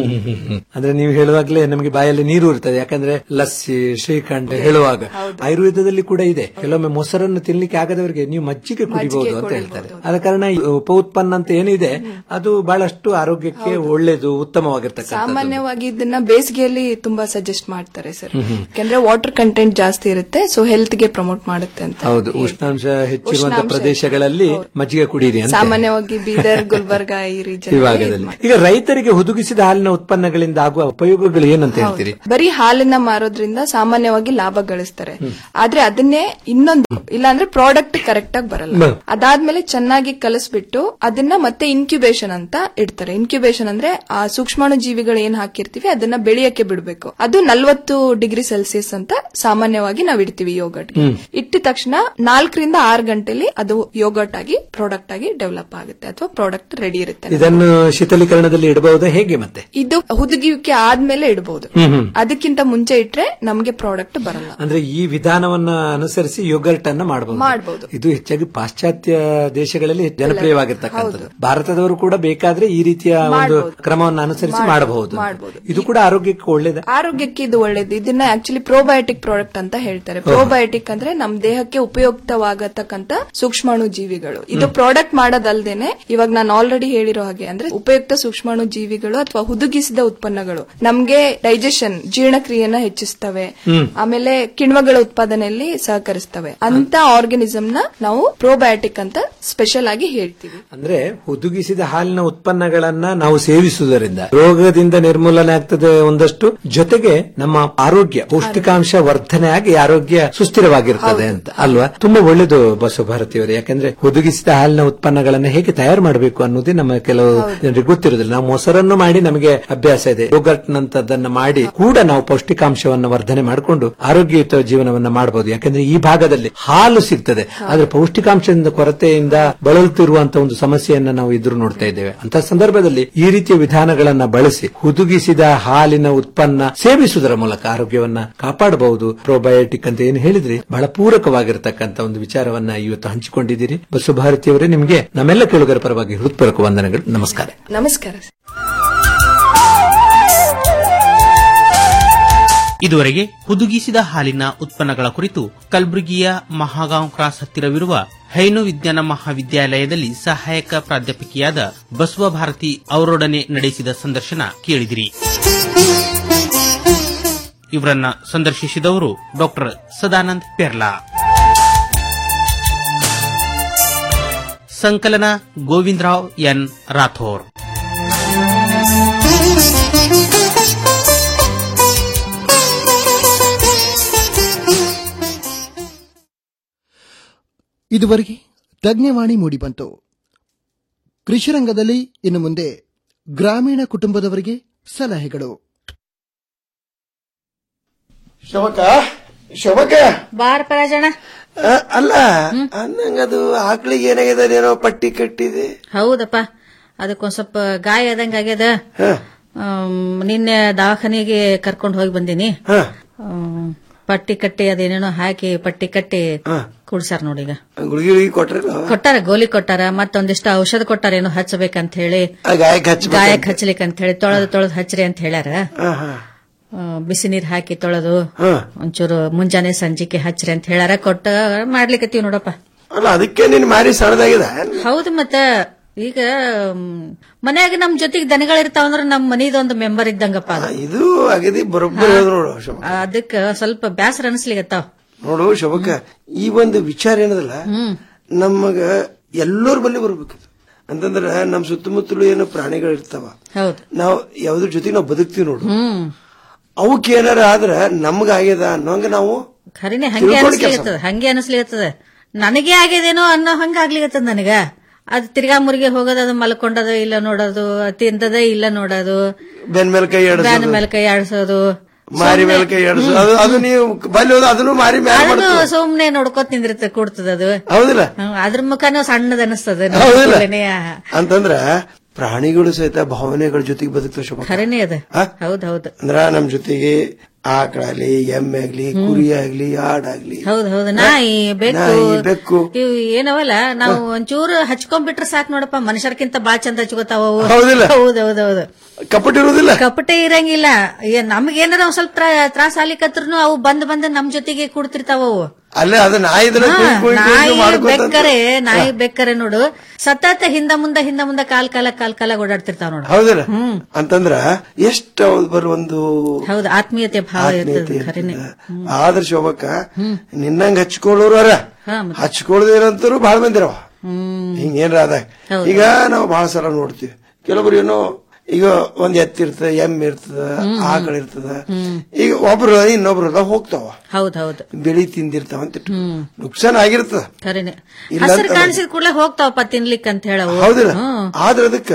ಅಂದ್ರೆ ನೀವು ಹೇಳುವಾಗ್ಲೇ ನಮಗೆ ಬಾಯಲ್ಲಿ ನೀರು ಇರ್ತದೆ ಯಾಕಂದ್ರೆ ಲಸ್ಸಿ ಶ್ರೀಖಂಡ್ ಹೇಳುವಾಗ ಆಯುರ್ವೇದದಲ್ಲಿ ಕೂಡ ಇದೆ ಕೆಲವೊಮ್ಮೆ ಮೊಸರನ್ನು ತಿನ್ಲಿಕ್ಕೆ ಆಗದವರಿಗೆ ನೀವು ಮಜ್ಜಿಗೆ ಕುಡಿಬಹುದು ಅಂತ ಹೇಳ್ತಾರೆ ಆದ ಕಾರಣ ಈ ಉಪ ಉತ್ಪನ್ನ ಅಂತ ಏನಿದೆ ಅದು ಬಹಳಷ್ಟು ಆರೋಗ್ಯಕ್ಕೆ ಒಳ್ಳೇದು ಉತ್ತಮವಾಗಿರ್ತಕ್ಕಂಥ ಸಾಮಾನ್ಯವಾಗಿ ಇದನ್ನ ಬೇಸಿಗೆಯಲ್ಲಿ ತುಂಬಾ ಸಜೆಸ್ಟ್ ಮಾಡ್ತಾರೆ ಸರ್ ಹ್ಮ್ ಹ್ಮ್. ಯಾಕಂದ್ರೆ ವಾಟರ್ ಕಂಟೆಂಟ್ ಜಾಸ್ತಿ ಇರುತ್ತೆ ಸೊ ಹೆಲ್ತ್ ಗೆ ಪ್ರಮೋಟ್ ಮಾಡುತ್ತೆ ಅಂತ ಹೌದು ಉಷ್ಣಾಂಶ ಹೆಚ್ಚಿರುವಂತಹ ಉಷ್ಣಾಂಶ ಪ್ರದೇಶಗಳಲ್ಲಿ ಮಜ್ಜಿಗೆ ಕುಡೀರಿ ಅಂತ ಸಾಮಾನ್ಯವಾಗಿ ಬೀದರ್ ಗುಲ್ಬರ್ಗ ಈ ರೀಜನ್ ಈ ಭಾಗದಲ್ಲಿ ಈಗ ರೈತರಿಗೆ ಹುದುಗಿಸಿದ ಹಾಲಿನ ಉತ್ಪನ್ನಗಳಿಂದ ಆಗುವ ಉಪಯೋಗಗಳು ಏನಂತ ಹೇಳ್ತೀರಿ ಬರೀ ಹಾಲನ್ನ ಮಾರೋದ್ರಿಂದ ಸಾಮಾನ್ಯವಾಗಿ ಲಾಭ ಗಳಿಸ್ತಾರೆ ಆದ್ರೆ ಅದನ್ನೇ ಇನ್ನೊಂದು ಇಲ್ಲಾಂದ್ರೆ ಪ್ರಾಡಕ್ಟ್ ಕರೆಕ್ಟ್ ಆಗಿ ಬರಲ್ಲ ಹ್ಮ್. ಅದಾದ್ಮೇಲೆ ಚೆನ್ನಾಗಿ ಕಲಿಸ್ಬಿಟ್ಟು ಅದನ್ನ ಮತ್ತೆ ಇನ್ಕ್ಯುಬೇಷನ್ ಅಂತ ಇಡ್ತಾರೆ ಇನ್ಕ್ಯುಬೇಷನ್ ಅಂದ್ರೆ ಆ ಸೂಕ್ಷ್ಮಾಣು ಜೀವಿಗಳು ಏನ್ ಹಾಕಿರ್ತೀವಿ ಅದನ್ನ ಬೆಳೆಯಕ್ಕೆ ಬಿಡ್ಬೇಕು ಅದು ಅದು ನಲ್ವತ್ತು ಡಿಗ್ರಿ ಸೆಲ್ಸಿಯಸ್ ಅಂತ ಸಾಮಾನ್ಯವಾಗಿ ನಾವು ಇಡ್ತೀವಿ ಯೋಗಟ್ ಹ್ಮ್. ಇಟ್ಟಿದ ತಕ್ಷಣ ನಾಲ್ಕರಿಂದ ಆರು ಗಂಟೆಲಿ ಅದು ಯೋಗಟ್ ಆಗಿ ಪ್ರಾಡಕ್ಟ್ ಆಗಿ ಡೆವಲಪ್ ಆಗುತ್ತೆ ಅಥವಾ ಪ್ರಾಡಕ್ಟ್ ರೆಡಿ ಇರುತ್ತೆ ಇದನ್ನು ಶೀತಲೀಕರಣದಲ್ಲಿ ಇಡಬಹುದಾ ಹೇಗೆ ಮತ್ತೆ ಇದು ಹುದುಗುವಿಕೆ ಆದ್ಮೇಲೆ ಇಡಬಹುದು ಹ್ಮ್ ಹ್ಮ್. ಅದಕ್ಕಿಂತ ಮುಂಚೆ ಇಟ್ರೆ ನಮಗೆ ಪ್ರಾಡಕ್ಟ್ ಬರಲ್ಲ ಅಂದ್ರೆ ಈ ವಿಧಾನವನ್ನ ಅನುಸರಿಸಿ ಯೋಗರ್ಟ್ ಅನ್ನ ಮಾಡಬಹುದು ಮಾಡ್ಬೋದು. ಇದು ಹೆಚ್ಚಾಗಿ ಪಾಶ್ಚಾತ್ಯ ದೇಶಗಳಲ್ಲಿ ಜನಪ್ರಿಯವಾಗಿರ್ತಕ್ಕಂಥದ್ದು ಭಾರತದವರು ಕೂಡ ಬೇಕಾದ್ರೆ ಈ ರೀತಿಯ ಒಂದು ಮಾಡ್ಬೋದು. ಕ್ರಮವನ್ನು ಅನುಸರಿಸಿ ಮಾಡ್ಬೋದು. ಮಾಡಬಹುದು ಮಾಡ್ಬೋದು. ಇದು ಕೂಡ ಆರೋಗ್ಯಕ್ಕೆ ಒಳ್ಳೇದ ಆರೋಗ್ಯಕ್ಕೆ ಇದು ಒಳ್ಳೇದು ಇದನ್ನ ಆಕ್ಚುಲಿ ಪ್ರೋಬಯೋಟಿಕ್ ಪ್ರಾಡಕ್ಟ್ ಅಂತ ಹೇಳ್ತಾರೆ ಪ್ರೋಬಯೋಟಿಕ್ ಅಂದ್ರೆ ನಮ್ ದೇಹಕ್ಕೆ ಉಪಯುಕ್ತವಾಗತಕ್ಕಂತ ಸೂಕ್ಷ್ಮಾಣು ಜೀವಿಗಳು ಇದು ಪ್ರಾಡಕ್ಟ್ ಮಾಡೋದಲ್ದೇನೆ ಇವಾಗ ನಾನು ಆಲ್ರೆಡಿ ಹೇಳಿರೋ ಹಾಗೆ ಅಂದ್ರೆ ಉಪಯುಕ್ತ ಸೂಕ್ಷ್ಮಾಣು ಜೀವಿಗಳು ಅಥವಾ ಹುದುಗಿಸಿದ ಉತ್ಪನ್ನಗಳು ನಮ್ಗೆ ಡೈಜೆಷನ್ ಜೀರ್ಣಕ್ರಿಯೆನ ಹೆಚ್ಚಿಸ್ತವೆ ಹ್ಮ್. ಆಮೇಲೆ ಕಿಣ್ವಗಳ ಉತ್ಪಾದನೆಯಲ್ಲಿ ಸಹಕರಿಸ್ತವೆ ಅಂತ ಆರ್ಗನಿಸಮ್ ನ ನಾವು ಪ್ರೋಬಯೋಟಿಕ್ ಅಂತ ಸ್ಪೆಷಲ್ ಆಗಿ ಹೇಳ್ತೀವಿ ಅಂದ್ರೆ ಹುದುಗಿಸಿದ ಹಾಲಿನ ಉತ್ಪನ್ನಗಳನ್ನ ನಾವು ಸೇವಿಸುವುದರಿಂದ ರೋಗದಿಂದ ನಿರ್ಮೂಲನೆ ಆಗ್ತದೆ ಒಂದಷ್ಟು ಜೊತೆಗೆ ನಮ್ಮ ಆರೋಗ್ಯ ಪೌಷ್ಟಿಕಾಂಶ ವರ್ಧನೆ ಆಗಿ ಆರೋಗ್ಯ ಸುಸ್ಥಿರವಾಗಿರ್ತದೆ ಅಂತ ಅಲ್ವಾ ತುಂಬಾ ಒಳ್ಳೇದು ಬಸವಭಾರತಿಯವರು ಯಾಕಂದ್ರೆ ಹುದುಗಿಸಿದ ಹಾಲಿನ ಉತ್ಪನ್ನಗಳನ್ನ ಹೇಗೆ ತಯಾರು ಮಾಡಬೇಕು ಅನ್ನೋದೇ ನಮ್ಮ ಕೆಲವು ಜನರಿಗೆ ಗೊತ್ತಿರೋದಿಲ್ಲ ನಾವು ಮೊಸರನ್ನು ಮಾಡಿ ನಮಗೆ ಅಭ್ಯಾಸ ಇದೆ ಯೋಗರ್ಟ್ ನಂತದ್ದನ್ನ ಮಾಡಿ ಕೂಡ ನಾವು ಪೌಷ್ಟಿಕಾಂಶವನ್ನ ವರ್ಧನೆ ಮಾಡಿಕೊಂಡು ಆರೋಗ್ಯಯುತ ಜೀವನವನ್ನ ಮಾಡಬಹುದು ಯಾಕಂದ್ರೆ ಈ ಭಾಗದಲ್ಲಿ ಹಾಲು ಸಿಗ್ತದೆ ಆದ್ರೆ ಪೌಷ್ಟಿಕಾಂಶದಿಂದ ಕೊರತೆಯಿಂದ ಬಳಲುತ್ತಿರುವಂತಹ ಒಂದು ಸಮಸ್ಯೆಯನ್ನ ನಾವು ಎದುರು ನೋಡ್ತಾ ಇದ್ದೇವೆ ಅಂತ ಸಂದರ್ಭದಲ್ಲಿ ಈ ರೀತಿಯ ವಿಧಾನಗಳನ್ನ ಬಳಸಿ ಹುದುಗಿಸಿದ ಹಾಲಿನ ಉತ್ಪನ್ನ ಸೇವಿಸುವುದರ ಮೂಲಕ ಆರೋಗ್ಯವನ್ನ ಕಾಪಾಡಬಹುದು ಪ್ರೋಬಯೋಟಿಕ್ ಅಂತ ಏನು ಹೇಳಿದ್ರಿ ಬಹಳ ಪೂರಕವಾಗಿರತಕ್ಕಂತ ಒಂದು ವಿಚಾರವನ್ನ ಇವತ್ತು ಹಂಚಿಕೊಂಡಿದ್ದೀರಿ ಬಸವಭಾರತಿಯವರೇ ನಿಮಗೆ ನಮ್ಮೆಲ್ಲ ಕೇಳುಗರ ಪರವಾಗಿ ಹೃತ್ಪೂರ್ವಕ ವಂದನೆಗಳು ನಮಸ್ಕಾರ ನಮಸ್ಕಾರ ಇದುವರೆಗೆ ಹುದುಗಿಸಿದ ಹಾಲಿನ ಉತ್ಪನ್ನಗಳ ಕುರಿತು ಕಲಬುರಗಿಯ ಮಹಾಗಾಂವ್ ಕ್ರಾಸ್ ಹತ್ತಿರವಿರುವ ಹೈನು ವಿಜ್ಞಾನ ಮಹಾವಿದ್ಯಾಲಯದಲ್ಲಿ ಸಹಾಯಕ ಪ್ರಾಧ್ಯಾಪಕಿಯಾದ ಬಸವ ಭಾರತಿ ಅವರೊಡನೆ ನಡೆಸಿದ ಸಂದರ್ಶನ ಕೇಳಿದಿರಿ ಇವರನ್ನ ಸಂದರ್ಶಿಸಿದವರು ಡಾಕ್ಟರ್ ಸದಾನಂದ್ ಪೆರ್ಲಾ ಸಂಕಲನ ಗೋವಿಂದರಾವ್ ಎನ್ ರಾಥೋರ್ ಇದುವರೆಗೆ ತಜ್ಞವಾಣಿ ಮೂಡಿಬಂತು ಕೃಷಿರಂಗದಲ್ಲಿ ಇನ್ನು ಮುಂದೆ ಗ್ರಾಮೀಣ ಕುಟುಂಬದವರಿಗೆ ಸಲಹೆಗಳು ಶೋಭಕ ಶೋಭಕ ಬಾರ್ ಪರಾಜಣ ಅಲ್ಲ ಅನ್ನಂಗದು ಆಕಳಿಗೆ ಏನಾಗಿದೆ ಏನೋ ಪಟ್ಟಿ ಕಟ್ಟಿದೆ ಹೌದಪ್ಪ ಅದಕ್ಕೊಂದ್ ಸ್ವಲ್ಪ ಗಾಯ ಆದಂಗ ಆಗ್ಯದ ಆಮ್, ನಿನ್ನೆ ದವಾಖಾನೆಗೆ ಕರ್ಕೊಂಡು ಹೋಗಿ ಬಂದೀನಿ ಆಮ್, ಪಟ್ಟಿ ಕಟ್ಟಿ ಅದೇನೇನೋ ಹಾಕಿ ಪಟ್ಟಿ ಕಟ್ಟಿ ಕುಡ್ಸಾರ ನೋಡೀಗ ಗುಳಿಗೆ ಗುಳಿಗೆ ಕೊಟ್ರಲ್ಲ ಕೊಟ್ಟಾರ ಗೋಲಿ ಕೊಟ್ಟಾರ ಮತ್ತೊಂದಿಷ್ಟು ಔಷಧ ಕೊಟ್ಟಾರ ಏನೋ ಹಚ್ಚಬೇಕಂತ ಹೇಳಿ ಆ ಗಾಯಕ್ಕೆ ಹಚ್ಬೇಕು ಗಾಯಕ್ಕೆ ಹಚ್ಚಲಿಕ್ಕೆ ಅಂತ ಹೇಳಿ ತೊಳೆದು ತೊಳೆದು ಹಚ್ಚ್ರಿ ಅಂತ ಹೇಳ್ಯಾರ ಆ, ಬಿಸಿ ನೀರ್ ಹಾಕಿ ತೊಳೆದು ಒಂಚೂರು ಮುಂಜಾನೆ ಸಂಜಿಕೆ ಹಚ್ಚ್ರಿ ಅಂತ ಹೇಳ್ಯಾರ ಕೊಟ್ಟ ಮಾಡ್ಲಿಕತ್ತೀವಿ ನೋಡಪ್ಪ ಅಲ್ಲ ಅದಕ್ಕೆ ನಿನ್ ಮಾರಿ ಸಣ್ಣದಾಗಿದೆ ಹೌದು ಮತ್ತ ಈಗ ಮ್, ಮನ್ಯಾಗ ನಮ್ ಜೊತೆಗೆ ದನಗಳಿರ್ತಾವ ಅಂದ್ರ ನಮ್ ಮನಿದೊಂದು ಮೆಂಬರ್ ಇದ್ದಂಗಪ್ಪ ಅದು. ಇದು ಅಗದಿ ಬರೋಬ್ಬರಿ ಹೇಳ್ದ್ ನೋಡು ಶೋಭ ಅದಕ್ಕ ಸ್ವಲ್ಪ ಬ್ಯಾಸರ ಅನ್ಸ್ಲಿಗತ್ತಾವ ನೋಡು ಶೋಭಕ್ಕ ಈ ಒಂದು ವಿಚಾರ ಏನದಲ್ಲ ನಮಗ ಎಲ್ಲರ ಬಲ್ಲಿ ಬರ್ಬೇಕು ಅಂತಂದ್ರ ನಮ್ ಸುತ್ತಮುತ್ತಲು ಏನು ಪ್ರಾಣಿಗಳು ಇರ್ತಾವ ಹೌದು ನಾವು ಯಾವ್ದ್ರ ಜೊತೆಗೆ ನಾವು ಬದುಕ್ತಿವಿ ನೋಡು ಹ್ಮ್ ಅವಕ್ಕೆ ಏನಾರ ಆದ್ರ ನಮ್ಗ ಆಗ್ಯದ ಅನ್ನೋಂಗ ನಾವು ಖರೀನೆ ಹಂಗೆ ತಿಳ್ಕೊಂಡ್ ಕೆಲ್ಸ ಅನಿಸ್ಲಿಗತ್ತದ ಹಂಗೆ ಅನಿಸ್ಲಿಗತ್ತದ ನನಗೆ ಆಗ್ಯದೇನೋ ಅನ್ನೋ ಹಂಗ ಆಗ್ಲಿಗತ್ತದ ನನಗ ಅದ್ ತಿರ್ಗಾ ಮುರ್ಗಿ ಹೋಗೋದು ಅದು ಮಲ್ಕೊಂಡದ ಇಲ್ಲ ನೋಡೋದು ತಿಂದದ ಇಲ್ಲ ನೋಡೋದು ಬೆನ್ ಮೇಲೆ ಕೈ ಬ್ಯಾನ್ ಆಡಿಸೋದು ಮೇಲೆ ಕೈ ಆಡಿಸೋದು ಮಾರಿ ಮೇಲೆ ಕೈ ಆಡಿಸೋದು ಅದು ಅದು ನೀವು ಬಲ್ಲಿ ಹೋದ ಅದನ್ನು ಮಾರಿ ಮೇಲೆ ಅದನ್ನು ಮಾಡ್ತು ಸುಮ್ನೆ ನೋಡ್ಕೋತ ನಿಂದಿರ್ತದೆ ಕೂಡ್ತದ ಅದು ಹೌದಿಲ್ಲ ಹ್ಮ್, ಅದ್ರ ಮುಖನೂ ಸಣ್ಣದ ಅನಿಸ್ತದ ಹೌದಿಲ್ಲ ಅಂತಂದ್ರ ಪ್ರಾಣಿಗಳು ಸಹಿತ ಭಾವನೆಗಳ ಜೊತೆಗೆ ಬದುಕ್ತಾವ ಶೋಭ ಖರೇನೆ ಅದ ಹೌದ್ ಹೌದು ಅಂದ್ರ ನಮ್ ಜೊತೆಗೆ ಆಕಳಾಗ್ಲಿ ಎಮ್ಮೆ ಆಗ್ಲಿ ಕುರಿ ಆಗ್ಲಿ ಆಡಾಗ್ಲಿ ಹೌದ್ ಹೌದು ನಾಯಿ ಬೆಕ್ಕು ನಾಯಿ, ಬೆಕ್ಕು. ಇವು ಏನವಲ್ಲ ನಾವು ಒಂಚೂರು ಹಚ್ಕೊಂಡ್ಬಿಟ್ರೆ ಸಾಕ್ ನೋಡಪ್ಪ ಮನುಷ್ಯರ್ಕಿಂತ ಬಾಳ ಚಂದ ಹಚ್ಕೋತಾವ ಅವು. ಹೌದಿಲ್ಲ? ಹೌದ್ ಹೌದ್ ಹೌದು ಕಪಟ ಇರುವುದಿಲ್ಲ ಕಪಟ ಇರಂಗಿಲ್ಲ ಏ- ನಮ್ಗೇನಾರ ಒಂದ್ ಸ್ವಲ್ಪ ತ್ರಾ- ತ್ರಾಸ ಆಗ್ಲಿಕತ್ರು ಅವು ಬಂದ್ ಬಂದ್ ನಮ್ ಜೊತೆಗೆ ಕೂಡ್ತಿರ್ತಾವ ಅವು ಅಲ್ಲೇ ಅದು ನಾಯಿ ಇದನ್ನ ಹಾ, ಕುಯ್ ಕುಯ್ ಕುಯ್ ನಾಯಿ ಮಾಡ್ಕೊಂತ ಬೆಕ್ಕರೆ ನಾಯಿ ಬೆಕ್ಕರೆ ನೋಡು ಸತತ ಹಿಂದ ಮುಂದ ಹಿಂದ ಮುಂದ ಕಾಲ್ ಕಾಲ ಕಾಲ್ ಕಾಲ ಓಡಾಡ್ತಿರ್ತಾವ ನೋಡು ಹೌದಿಲ್ಲ ಅಂತಂದ್ರ ಎಷ್ಟ ಬರ್ ಒಂದು ಹೌದು ಆತ್ಮೀಯತೆ ಭಾವ ಇರ್ತದೆ ಆತ್ಮೀಯತೆ ಖರೇನೆ ಆದ್ರ ಶೋಭಕ್ಕ ನಿನ್ನಂಗ ಹಚ್ಕೊಳ್ಳೋರು ಅರ ಹಾ, ಮತ್ತೆ. ಹಚ್ಕೊಳ್ಳದೇನಂತರೂ ಬಹಳ ಮಂದಿರವ ಹ್ಮ್ ಹಿಂಗೇನ್ರ ಆದಾಗ ಹೌದು. ಈಗ ನಾವು ಬಹಳ ಸಲ ನೋಡ್ತೀವಿ ಕೆಲವೊಬ್ರು ಏನೋ ಈಗ ಒಂದ್ ಎತ್ತಿರ್ತದ ಎಮ್ಮೆ ಇರ್ತದ ಆಕಳ ಇರ್ತದ ಈಗ ಒಬ್ರು ಇನ್ನೊಬ್ರು ಅದ ಹೋಗ್ತಾವ ಹೌದ್ ಹೌದು ಬೆಳಿ ತಿಂದಿರ್ತಾವ ಅಂತ ಇಟ್ಟು. ಹ್ಮ್ ನುಕ್ಸಾನ್ ಆಗಿರ್ತದ ಖರೇನೆ ಇಲ್ಲ ಹಸಿರು ಅಂತ ಕಾಣಿಸಿದ ಕೂಡಲೇ ಹೋಗ್ತಾವಪ್ಪ ತಿನ್ಲಿಕ್ ಅಂತ ಹೇಳವು ಹೌದಿಲ್ಲ ಹ್ಮ್ ಆದ್ರ ಅದಕ್ಕ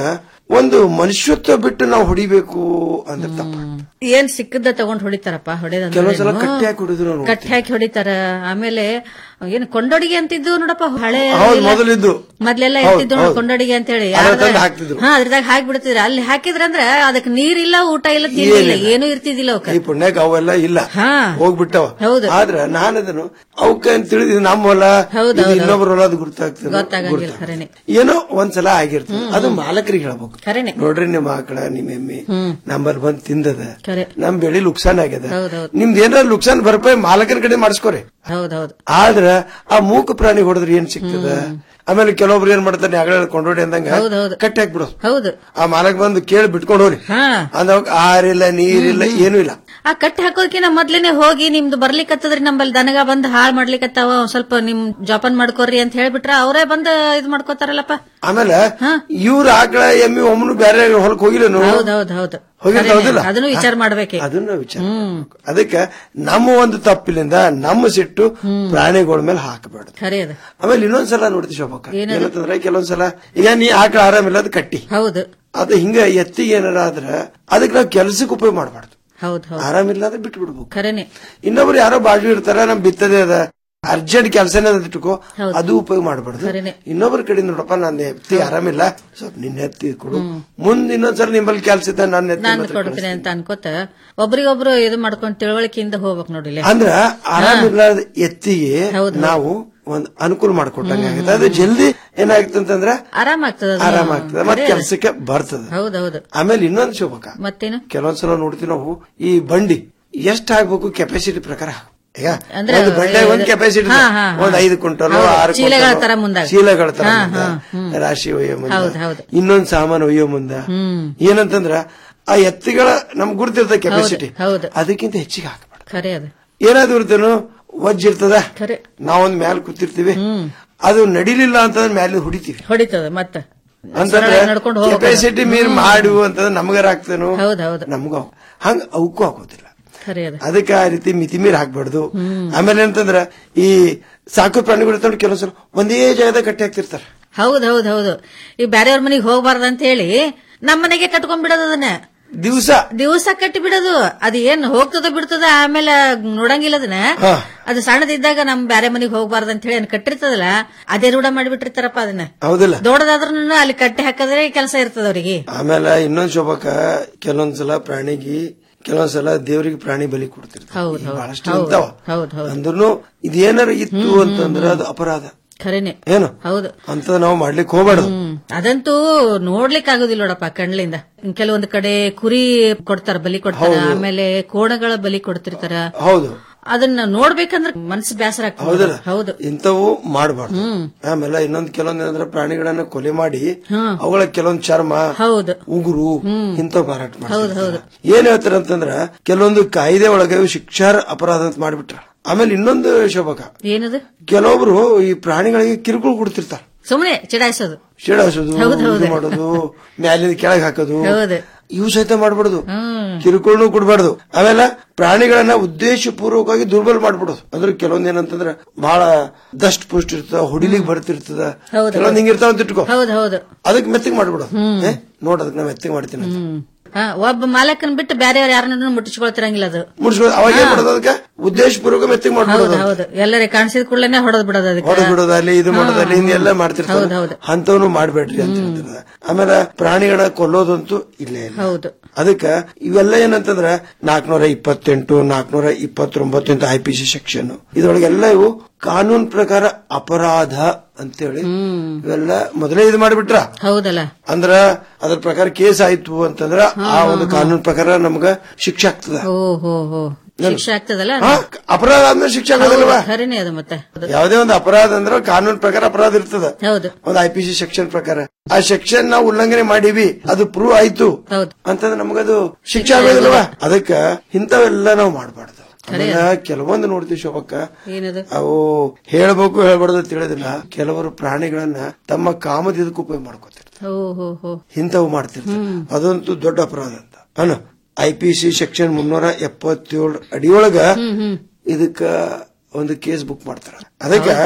ಒಂದು ಮನುಷ್ಯತ್ವ ಬಿಟ್ಟು ನಾವು ಹೊಡಿಬೇಕು ಅಂದ್ರೆ ತಪ್ಪ ಏನ್ ಸಿಕ್ಕದ ತಗೊಂಡ್ ಹೊಡಿತಾರಪ್ಪ ಕೆಲವೊಂದ್ಸಲ ಹೊಡೆದ ಕಟ್ಟಿ ಹಾಕಿ ಹೊಡಿದ್ರು ನಾವು ಕಟ್ಟಿ ಹಾಕಿ ಹೊಡಿತಾರ ಆಮೇಲೆ ಏನ್ ಕೊಂಡೋಡಿಗೆ ಅಂತಿದ್ದು ನೋಡಪ್ಪ ಹಳೆ ಹೌದು ಎಲ್ಲ- ಮೊದಲಿದ್ದು ಮೊದ್ಲೆಲ್ಲ ಹೌದು, ಇರ್ತಿದ್ದು ನೋಡು ಹೌದು. ಕೊಂಡೋಡಿಗೆ ಅಂತ ಹೇಳಿ ಅದ್ರ ತಂದು ಹಾಕ್ತಿದ್ರು. ಹಾ ಅದ್ರದಾಗ ಹಾಕ್ಬಿಡ್ತಿದ್ರ ಅಲ್ಲಿ ಹಾಕಿದ್ರಂದ್ರ ಅದಕ್ಕೆ ನೀರಿಲ್ಲ ಊಟ ಇಲ್ಲ ತಿಂಡಿ ಇಲ್ಲ ಏನಿಲ್ಲ. ಏನೂ ಇರ್ತಿದ್ದಿಲ್ಲ ಅವಕ್ಕ ಈ ಪುಣ್ಯಕ್ಕೆ ಅವೆಲ್ಲ ಇಲ್ಲ ಹೋಗ್ಬಿಟ್ಟವ ಹೌದು. ಆದ್ರ ನಾನದನ್ನು ಅವಕ್ಕ ತಿಳಿದ ನಮ್ಮ ಹೊಲ ಹೌದು, ಇದು ಹೌದು, ಇನ್ನೊಬ್ರ ಹೊಲ ಅದು ಗುರ್ತಾಗ್ತದೆ ಗೊತ್ತಾಗಂಗಿಲ್ಲ ಖರೇನೆ ಏನೋ ಒಂದ್ಸಲ ಆಗಿರ್ತದೆ ಅದು ಮಾಲಕರಿಗೆ ಹೇಳ್ಬೇಕು ಖರೇನೆ ನೋಡ್ರಿ ನಿಮ್ಮ ಆಕಳ ನಿಮ್ಮ ಎಮ್ಮೆ ನಂಬರ್ ಬಂದ್ ತಿಂದದ ಖರೆ ನಮ್ ಬೆಳಿ ಲುಕ್ಸಾನ್ ಆಗ್ಯದ ಹೌದೌದು ನಿಮ್ದು ಏನಾರ ಲುಕ್ಸಾನ್ ಭರಪಾಯಿ ಮಾಲಕರ ಕಡೆ ಮಾಡಿಸ್ಕೊರಿ ಹೌದೌದು ಆದ್ರ ಆ ಮೂಕ ಪ್ರಾಣಿ ಹೊಡೆದ್ರೆ ಏನ್ ಸಿಗ್ತದ ಆಮೇಲೆ ಕೆಲವೊಬ್ರು ಏನ್ ಮಾಡ್ತಾರೆ ಅಗಳ ಕೊಂಡೋಡಿ ಅಂದಂಗ ಹೌದೌದು. ಕಟ್ಟಿ ಹಾಕ್ಬಿಡು ಹೌದು ಆ ಮಾಲಕ್ ಬಂದು ಕೇಳಿ ಬಿಟ್ಕೊಂಡು ಹೋಗ್ರಿ ಹಾ ಅಂದಾಗ ಆರಿಲ್ಲ ನೀರಿಲ್ಲ ಏನೂ ಇಲ್ಲ ಆ ಕಟ್ಟಿ ಹಾಕೋಕಿನ ಮೊದ್ಲೇನೆ ಹೋಗಿ ನಿಮ್ದು ಬರ್ಲಿಕ್ಕತ್ತದ್ರಿ ನಮ್ಮಲ್ಲಿ ದನಗ ಬಂದ್ ಹಾಳ್ ಮಾಡ್ಲಿಕ್ಕತ್ತಾವ ಒಂದ್ ಸ್ವಲ್ಪ ನಿಮ್ ಜೋಪಾನ್ ಮಾಡ್ಕೋರಿ ಅಂತ ಹೇಳ್ಬಿಟ್ರ ಅವರೇ ಬಂದ್ ಇದ್ ಮಾಡ್ಕೋತಾರಲ್ಲಪ್ಪ ಆಮೇಲೆ ಇವ್ರ ಆಕಳ ಎಮ್ಮಿ ಒಮ್ಮನು ಬೇರೆ ಹೊಲಕ್ ಹೋಗಿಲ್ಲನು ಹೌದೌದ್ ಹೌದು ಹೋಗಿಲ್ಲ ಖರೇನೆ. ಹೌದಿಲ್ಲ ಅದನ್ನು ವಿಚಾರ ಮಾಡ್ಬೇಕೆ ಅದನ್ನ ವಿಚಾರ ಮಾಡ್ಬೇಕು. ಅದಕ್ಕೆ ನಮ್ಮ ಒಂದು ತಪ್ಪಿಲಿಂದ ನಮ್ಮ ಸಿಟ್ಟು ಪ್ರಾಣಿಗಳ ಮೇಲೆ ಹಾಕಬಾರ್ದು ಖರೆ ಅದ ಆಮೇಲೆ ಇನ್ನೊಂದ್ಸಲ ನೋಡ್ತಿ ಶೋಭಕ್ಕ ಏನದು? ಏನಂತಂದ್ರೆ ಕೆಲವೊಂದ್ಸಲ ಈಗ ನೀ ಆಕಳ ಆರಾಮಿಲ್ಲ ಅದು ಕಟ್ಟಿ ಹೌದು ಅದು ಹಿಂಗ ಎತ್ತಿಗೆ ಏನಾರ ಆದ್ರ ಅದಕ್ಕೆ ನಾವು ಕೆಲ್ಸಕ್ಕೆ ಉಪಯೋಗ ಮಾಡಬಾರ್ದು ಹೌದ್ ಹೌದ್ ಆರಾಮಿಲ್ಲ ಅಂದ್ರೆ ಬಿಟ್ಟು ಬಿಡ್ಬೇಕು ಖರೇನೆ ಇನ್ನೊಬ್ರು ಯಾರೋ ಬಾಜು ಇರ್ತಾರ ನಮ್ ಬಿತ್ತದೇ ಅದ ಅರ್ಜೆಂಟ್ ಕೆಲಸನೇ ಅದ ಇಟ್ಕೋ ಅದು ಉಪಯೋಗ ಮಾಡಬಾರ್ದು ಖರೇನೆ. ಇನ್ನೊಬ್ರ ಕಡೆ ನೋಡಪ್ಪ ನನ್ನ ಎತ್ತಿ ಆರಾಮಿಲ್ಲ ಸ್ವಲ್ಪ ನಿನ್ನ ಎತ್ತಿ ಕೊಡು ಮುಂದ್ ಇನ್ನೊಂದ್ಸಲ ನಿಮ್ಮಲ್ಲಿ ಕೆಲಸ ಇದ್ದ ನನ್ನ ಎತ್ತಿ ನಾನು ಮಾತ್ರ ಕೊಡ್ತೀನಿ ಅಂತ ಅನ್ಕೋತ ಒಬ್ರಿಗೊಬ್ರು ಇದು ಮಾಡ್ಕೊಂಡ್ ತಿಳುವಳಿಕೆಯಿಂದ ಹೋಗ್ಬೇಕು ನೋಡಿಲ್ಲ ಅಂದ್ರ ಆರಾಮಿಲ್ಲ ಎತ್ತಿಗೆ ನಾವು ಒಂದ್ ಅನುಕೂಲ ಮಾಡ್ಕೊಟ್ಟಂಗ ಆಗುತ್ತೆ ಅದು ಜಲ್ದಿ ಏನಾಗುತ್ತೆ ಅಂತಂದ್ರ ಆರಾಮ ಆಗ್ತದ ಅದು. ಆರಾಮ ಆಗ್ತದೆ ಮತ್ತೆ ಖರೆ ಅದ. ಕೆಲ್ಸಕ್ಕೆ ಬರ್ತದ ಹೌದೌದು ಆಮೇಲೆ ಇನ್ನೊಂದ್ ಶೋಭಕ ಮತ್ತೇನು ಕೆಲವೊಂದ್ಸಲ ನೋಡ್ತೀವಿ ನಾವು ಈ ಬಂಡಿ ಎಷ್ಟ್ ಆಗ್ಬೇಕು ಕೆಪಾಸಿಟಿ ಪ್ರಕಾರ ಹಾಕ್ಬೇಕು. ಈಗ ಅಂದ್ರೆ ಒಂದು ಬಂಡೆ ಒಂದ್ ಇದು- ಕೆಪಾಸಿಟಿ ಹಾ, ಹಾ, ಹಾ. ಒಂದ್ ಐದು ಕ್ವಿಂಟಲ್ ಹೌದು, ಆರು ಚೀಲಗಳ ಕ್ವಿಂಟಲ್ ತರ ಮುಂದಾಗ. ಚೀಲಗಳ ತರ ಹಾ, ಮುಂದ, ಹಾ, ಹ್ಮ್. ರಾಶಿ ಒಯ್ಯೋ ಮುಂದ ಹೌದು, ಹೌದು. ಇನ್ನೊಂದ್ ಸಾಮಾನು ಒಯ್ಯೋ ಮುಂದ ಹ್ಮ್ ಏನಂತಂದ್ರ ಆ ಎತ್ತಿಗಳ ನಮ್ಗ್ ಗುರ್ತಿರ್ತದೆ ಕೆಪಾಸಿಟಿ ಹೌದು ಅದಕ್ಕಿಂತ ಹೆಚ್ಚಿಗೆ ಹಾಕಬಾರ್ದು ಖರೆ ಅದ ಏನಾದ್ರು ಇರ್ತೇನೋ ವಜ್ಜ ಇರ್ತದ ಖರೆ ನಾವೊಂದ್ ಮ್ಯಾಲ್ ಕೂತಿರ್ತೀವಿ ಅದು ನಡಿಲಿಲ್ಲ ಅಂತಂದ್ರೆ ಮ್ಯಾಲ ಹೊಡಿತೀವಿ ಹೊಡಿತದ ಮತ್ತ ಅಂತಂದ್ರೆ ಸರಳ ನಡ್ಕೊಂಡು ಹೋಗ್ಬೇಕು. ಕೆಪಾಸಿಟಿ ಮೀರ್ ಮಾಡು ಅಂತಂದ್ರೆ ನಮಗಾರ ಆಗ್ತೇನೋ ಹೌದ್ ಹೌದು ನಮಗ ಹಂಗ ಅವಕ್ಕೂ ಆಗೋದಿಲ್ಲ ಖರೆ ಅದ ಅದಕ್ಕೆ ಆ ರೀತಿ ಮಿತಿ ಮೀರ್ ಹಾಕ್ಬಾರ್ದು ಆಮೇಲೆ ಅಂತಂದ್ರ ಈ ಸಾಕು ಪ್ರಾಣಿಗಳು ಇರ್ತಾವ್ ನೋಡಿ ಕೆಲವೊಂದ್ಸಲ ಒಂದೇ ಜಾಗದಾಗ ಕಟ್ಟಿ ಹಾಕ್ತಿರ್ತಾರ ಹೌದ್ ಹೌದ್ ಹೌದು ಈ ಬ್ಯಾರೆಯವ್ರ ಮನೆಗೆ ಹೋಗ್ಬಾರ್ದು ಅಂತ ಹೇಳಿ ನಮ್ಮ ಮನೆಗೆ ಕಟ್ಕೊಂಡ್ ಬಿಡೋದು ಅದನ್ನ ದಿವಸ ದಿವಸ ಕಟ್ಟಿ ಬಿಡೋದು ಅದು ಏನ್ ಹೋಗ್ತದ ಬಿಡ್ತದ ಆಮೇಲೆ ನೋಡಂಗಿಲ್ಲ ಅದನ್ನ ಹಾ. ಅದು ಸಣ್ಣದಿದ್ದಾಗ ನಮ್ ಬ್ಯಾರೆ ಮನೆಗೆ ಹೋಗ್ಬಾರ್ದು ಅಂತ ಹೇಳಿ ಏನ್ ಕಟ್ಟಿರ್ತದಲ್ಲ ಅದೇ ರೂಢ ಮಾಡಿಬಿಟ್ಟಿರ್ತಾರಪ್ಪ ಅದನ್ನ ಹೌದಿಲ್ಲ ದೊಡ್ಡದಾದ್ರೂ ಅಲ್ಲಿ ಕಟ್ಟಿ ಹಾಕಿದ್ರೆ ಕೆಲಸ ಇರ್ತದ ಅವ್ರಿಗೆ ಆಮೇಲೆ ಇನ್ನೊಂದ್ ಶೋಭಕ ಕೆಲವೊಂದ್ಸಲ ಪ್ರಾಣಿಗೆ ಕೆಲವೊಂದ್ಸಲ ದೇವರಿಗೆ ಪ್ರಾಣಿ ಬಲಿ ಕೊಡ್ತಿರ್ತಾರೆ ಹೌದ್ ಈಗ ಹೌದ್ ಬಹಳಷ್ಟು ಹೌದ್ ಇರ್ತಾವ ಹೌದ್ ಹೌದ್ ಅಂದ್ರೂ ಇದೇನಾರ ಇತ್ತು ಅಂತಂದ್ರೆ ಅದು ಅಪರಾಧ ಖರೇನೆ ಏನು ಹೌದು ಅಂತ ನಾವು ಮಾಡ್ಲಿಕ್ಕೆ ಹೋಗ್ಬಾರ್ದು ಹ್ಮ್ ಅದಂತೂ ನೋಡ್ಲಿಕ್ ಆಗುದಿಲ್ಲ ನೋಡಪ್ಪ ಕಣ್ಲಿಂದ ಕೆಲವೊಂದು ಕಡೆ ಕುರಿ ಕೊಡ್ತಾರ ಬಲಿ ಕೊಡ್ತಾರ ಹೌದು. ಆಮೇಲೆ ಕೋಣಗಳ ಬಲಿ ಕೊಡ್ತಿರ್ತಾರ ಹೌದು ಅದನ್ನ ನೋಡ್ಬೇಕಂದ್ರೆ ಮನಸ್ಸು ಬೇಸರ ಆಗ್ತದೆ ಹೌದಲ್ಲ ಹೌದು ಇಂಥವು ಮಾಡಬಾರ್ದು ಆಮೇಲೆ ಇನ್ನೊಂದ್ ಕೆಲವೊಂದ್ ಏನಂದ್ರೆ ಪ್ರಾಣಿಗಳನ್ನ ಕೊಲೆ ಮಾಡಿ ಹ್ಮ್. ಅವುಗಳ ಕೆಲವೊಂದ್ ಚರ್ಮ ಹೌದು ಉಗುರು ಇಂಥವ್ ಮಾರಾಟ ಹೌದು ಮಾಡ್ತಾರೆ ಹೌದು ಏನ್ ಹೇಳ್ತಾರ ಅಂತಂದ್ರ ಕೆಲವೊಂದು ಕಾಯ್ದೆ ಒಳಗೆ ಇವು ಶಿಕ್ಷಾರ ಅಪರಾಧ ಅಂತ ಮಾಡ್ಬಿಟ್ರ ಆಮೇಲೆ ಇನ್ನೊಂದು ಶೋಭಕ ಏನದು ಕೆಲವೊಬ್ರು ಈ ಪ್ರಾಣಿಗಳಿಗೆ ಕಿರುಕುಳ ಕೊಡ್ತಿರ್ತಾರ ಸುಮ್ಮನೆ ಚಿಡಾಯಿಸೋದು ಶೀಡಾಸೋದು ಹೌದು, ಹೌದು. ಇದು ಮಾಡೋದು ಮ್ಯಾಲಿಂದ ಕೆಳಗೆ ಹಾಕೋದು ಹೌದು ಇವು ಸಹಿತ ಮಾಡ್ಬಿಡುದು ಹ್ಮ್ ಕಿರುಕುಳನು ಕೊಡ್ಬಾರ್ದು ಆಮೇಲೆ ಪ್ರಾಣಿಗಳನ್ನ ಉದ್ದೇಶ ಪೂರ್ವಕವಾಗಿ ದುರ್ಬಲ ಮಾಡ್ಬಿಡೋದು ಅಂದ್ರೆ ಕೆಲವೊಂದ್ ಏನಂತಂದ್ರ ಬಹಳ ದಷ್ಟ ಪುಷ್ಟ ಇರ್ತದ ಹೊಡಿಲಿಕ್ ಬರ್ತಿರ್ತದ ಹೌದು. ಕೆಲವೊಂದ್ ಹಿಂಗಿರ್ತಾವ ಅಂತ ಇಟ್ಕೋ ಹೌದು ಹೌದು ಅದಕ್ಕೆ ಮೆತ್ತಗೆ ಮಾಡ್ಬಿಡೋದು ಏ, ನೋಡ್ ಅದಕ್ಕೆ ನಾ ಮೆತ್ತಗೆ ಮಾಡ್ತೀನಿ ಅಂತ ಹ್ಮ್ ಹಾ, ಒಬ್ಬ ಮಾಲಕನ್ ಬಿಟ್ಟು ಬೇರೆಯವ್ರು ಯಾರನ್ನ ಮುಟ್ಟಿಸ್ಕೊಳ್ತಿರಂಗಿಲ್ಲ ಅದು ಮುಡ್ಸ್ಕೊಳ್ಳೋದು ಅವಾಗ ಏನ್ ಮಾಡೋದು ಅದಕ್ಕೆ ಉದ್ದೇಶ ಪೂರ್ವಕ ಮೆತ್ತಗೆ ಹೌದು ಮಾಡ್ಬಿಡೋದು ಹೌದು ಎಲ್ಲರೇ ಕಾಣಿಸಿದ ಕೂಡಲೇ ಹೊಡೆದ್ ಬಿಡೋದು ಅದಕ್ಕೆ ಹೊಡೆದ್ ಬಿಡೋದಲ್ಲಿ ಇದು ಮಾಡೋದಲ್ಲಿ ಹಿಂಗೆಲ್ಲ ಮಾಡ್ತಿರ್ತಾರೆ ಹೌದು, ಹೌದು. ಅಂತವನು ಮಾಡ್ಬೇಡ್ರಿ ಅಂತ ಹೇಳ್ತಿರ್ತಾರೆ ಆಮೇಲೆ ಪ್ರಾಣಿಗಳ ಕೊಲ್ಲೋದಂತೂ ಇಲ್ಲೇ ಇಲ್ಲ ಹೌದು ಅದಕ್ಕ ಇವೆಲ್ಲ ಏನಂತಂದ್ರ ನಾಲ್ಕನೂರ ಇಪ್ಪತ್ತೆಂಟು ನಾಲ್ಕನೂರ ಇಪ್ಪತ್ತೊಂಬತ್ತು ಅಂತ ಐ ಪಿ ಸಿ ಸೆಕ್ಷನ್ ಇದ್ರೊಳಗೆಲ್ಲ ಇವು ಕಾನೂನ್ ಪ್ರಕಾರ ಅಪರಾಧ ಅಂತೇಳಿ ಇವೆಲ್ಲ ಮೊದಲೇ ಇದು ಮಾಡಿಬಿಟ್ರ ಹೌದಲ್ಲ ಅಂದ್ರ ಅದ್ರ ಪ್ರಕಾರ ಕೇಸ್ ಆಯ್ತು ಅಂತಂದ್ರ ಆ ಒಂದು ಕಾನೂನ್ ಪ್ರಕಾರ ನಮ್ಗ ಶಿಕ್ಷೆ ಆಗ್ತದ ಓ ಹೋ ಹೋ ಶಿಕ್ಷೆ ಆಗ್ತದಲ್ಲ ಹಾ, ಅಪರಾಧ ಆದ್ಮೇಲೆ ಶಿಕ್ಷೆ ಆಗೋದಿಲ್ವಾ ಖರೇನೆ ಅದು ಮತ್ತೆ ಯಾವುದೇ ಒಂದು ಅಪರಾಧ ಅಂದ್ರೆ ಕಾನೂನ್ ಪ್ರಕಾರ ಅಪರಾಧ ಇರ್ತದ ಹೌದು ಒಂದು ಐ ಪಿ ಸಿ ಸೆಕ್ಷನ್ ಪ್ರಕಾರ ಆ ಸೆಕ್ಷನ್ ನಾವು ಉಲ್ಲಂಘನೆ ಮಾಡೀವಿ ಅದು ಪ್ರೂವ್ ಆಯ್ತು ಹೌದು ಅಂತಂದ್ರೆ ನಮಗದು ಶಿಕ್ಷೆ ಆಗೋದಿಲ್ವಾ ಅದಕ್ಕ ಇಂಥವೆಲ್ಲ ನಾವು ಮಾಡಬಾರ್ದು ಕೆಲವೊಂದು ನೋಡ್ತೀವಿ ಶೋಭಕ್ಕ ಏನದು ಅವು ಹೇಳ್ಬೇಕು ಹೇಳ್ಬಾರ್ದು ಅಂತ ತಿಳಿದಿಲ್ಲ ಕೆಲವರು ಪ್ರಾಣಿಗಳನ್ನ ತಮ್ಮ ಕಾಮದಿದಕ್ಕೆ ಉಪಯೋಗ ಮಾಡ್ಕೋತಿರ್ತಾರೆ ಓ ಹೋ ಹೋ ಇಂಥವು ಮಾಡ್ತಿರ್ತಾರೆ ಅದಂತೂ ದೊಡ್ಡ ಅಪರಾಧ ಅಂತ ಅನ್ನ ಐ ಪಿ ಸಿ ಸೆಕ್ಷನ್ ಮುನ್ನೂರ ಎಪ್ಪತ್ತೇಳು ಅಡಿಯೊಳಗ ಇದಕ್ಕ ಒಂದು ಕೇಸ್ ಬುಕ್ ಮಾಡ್ತಾರ ಅದಕ್ಕ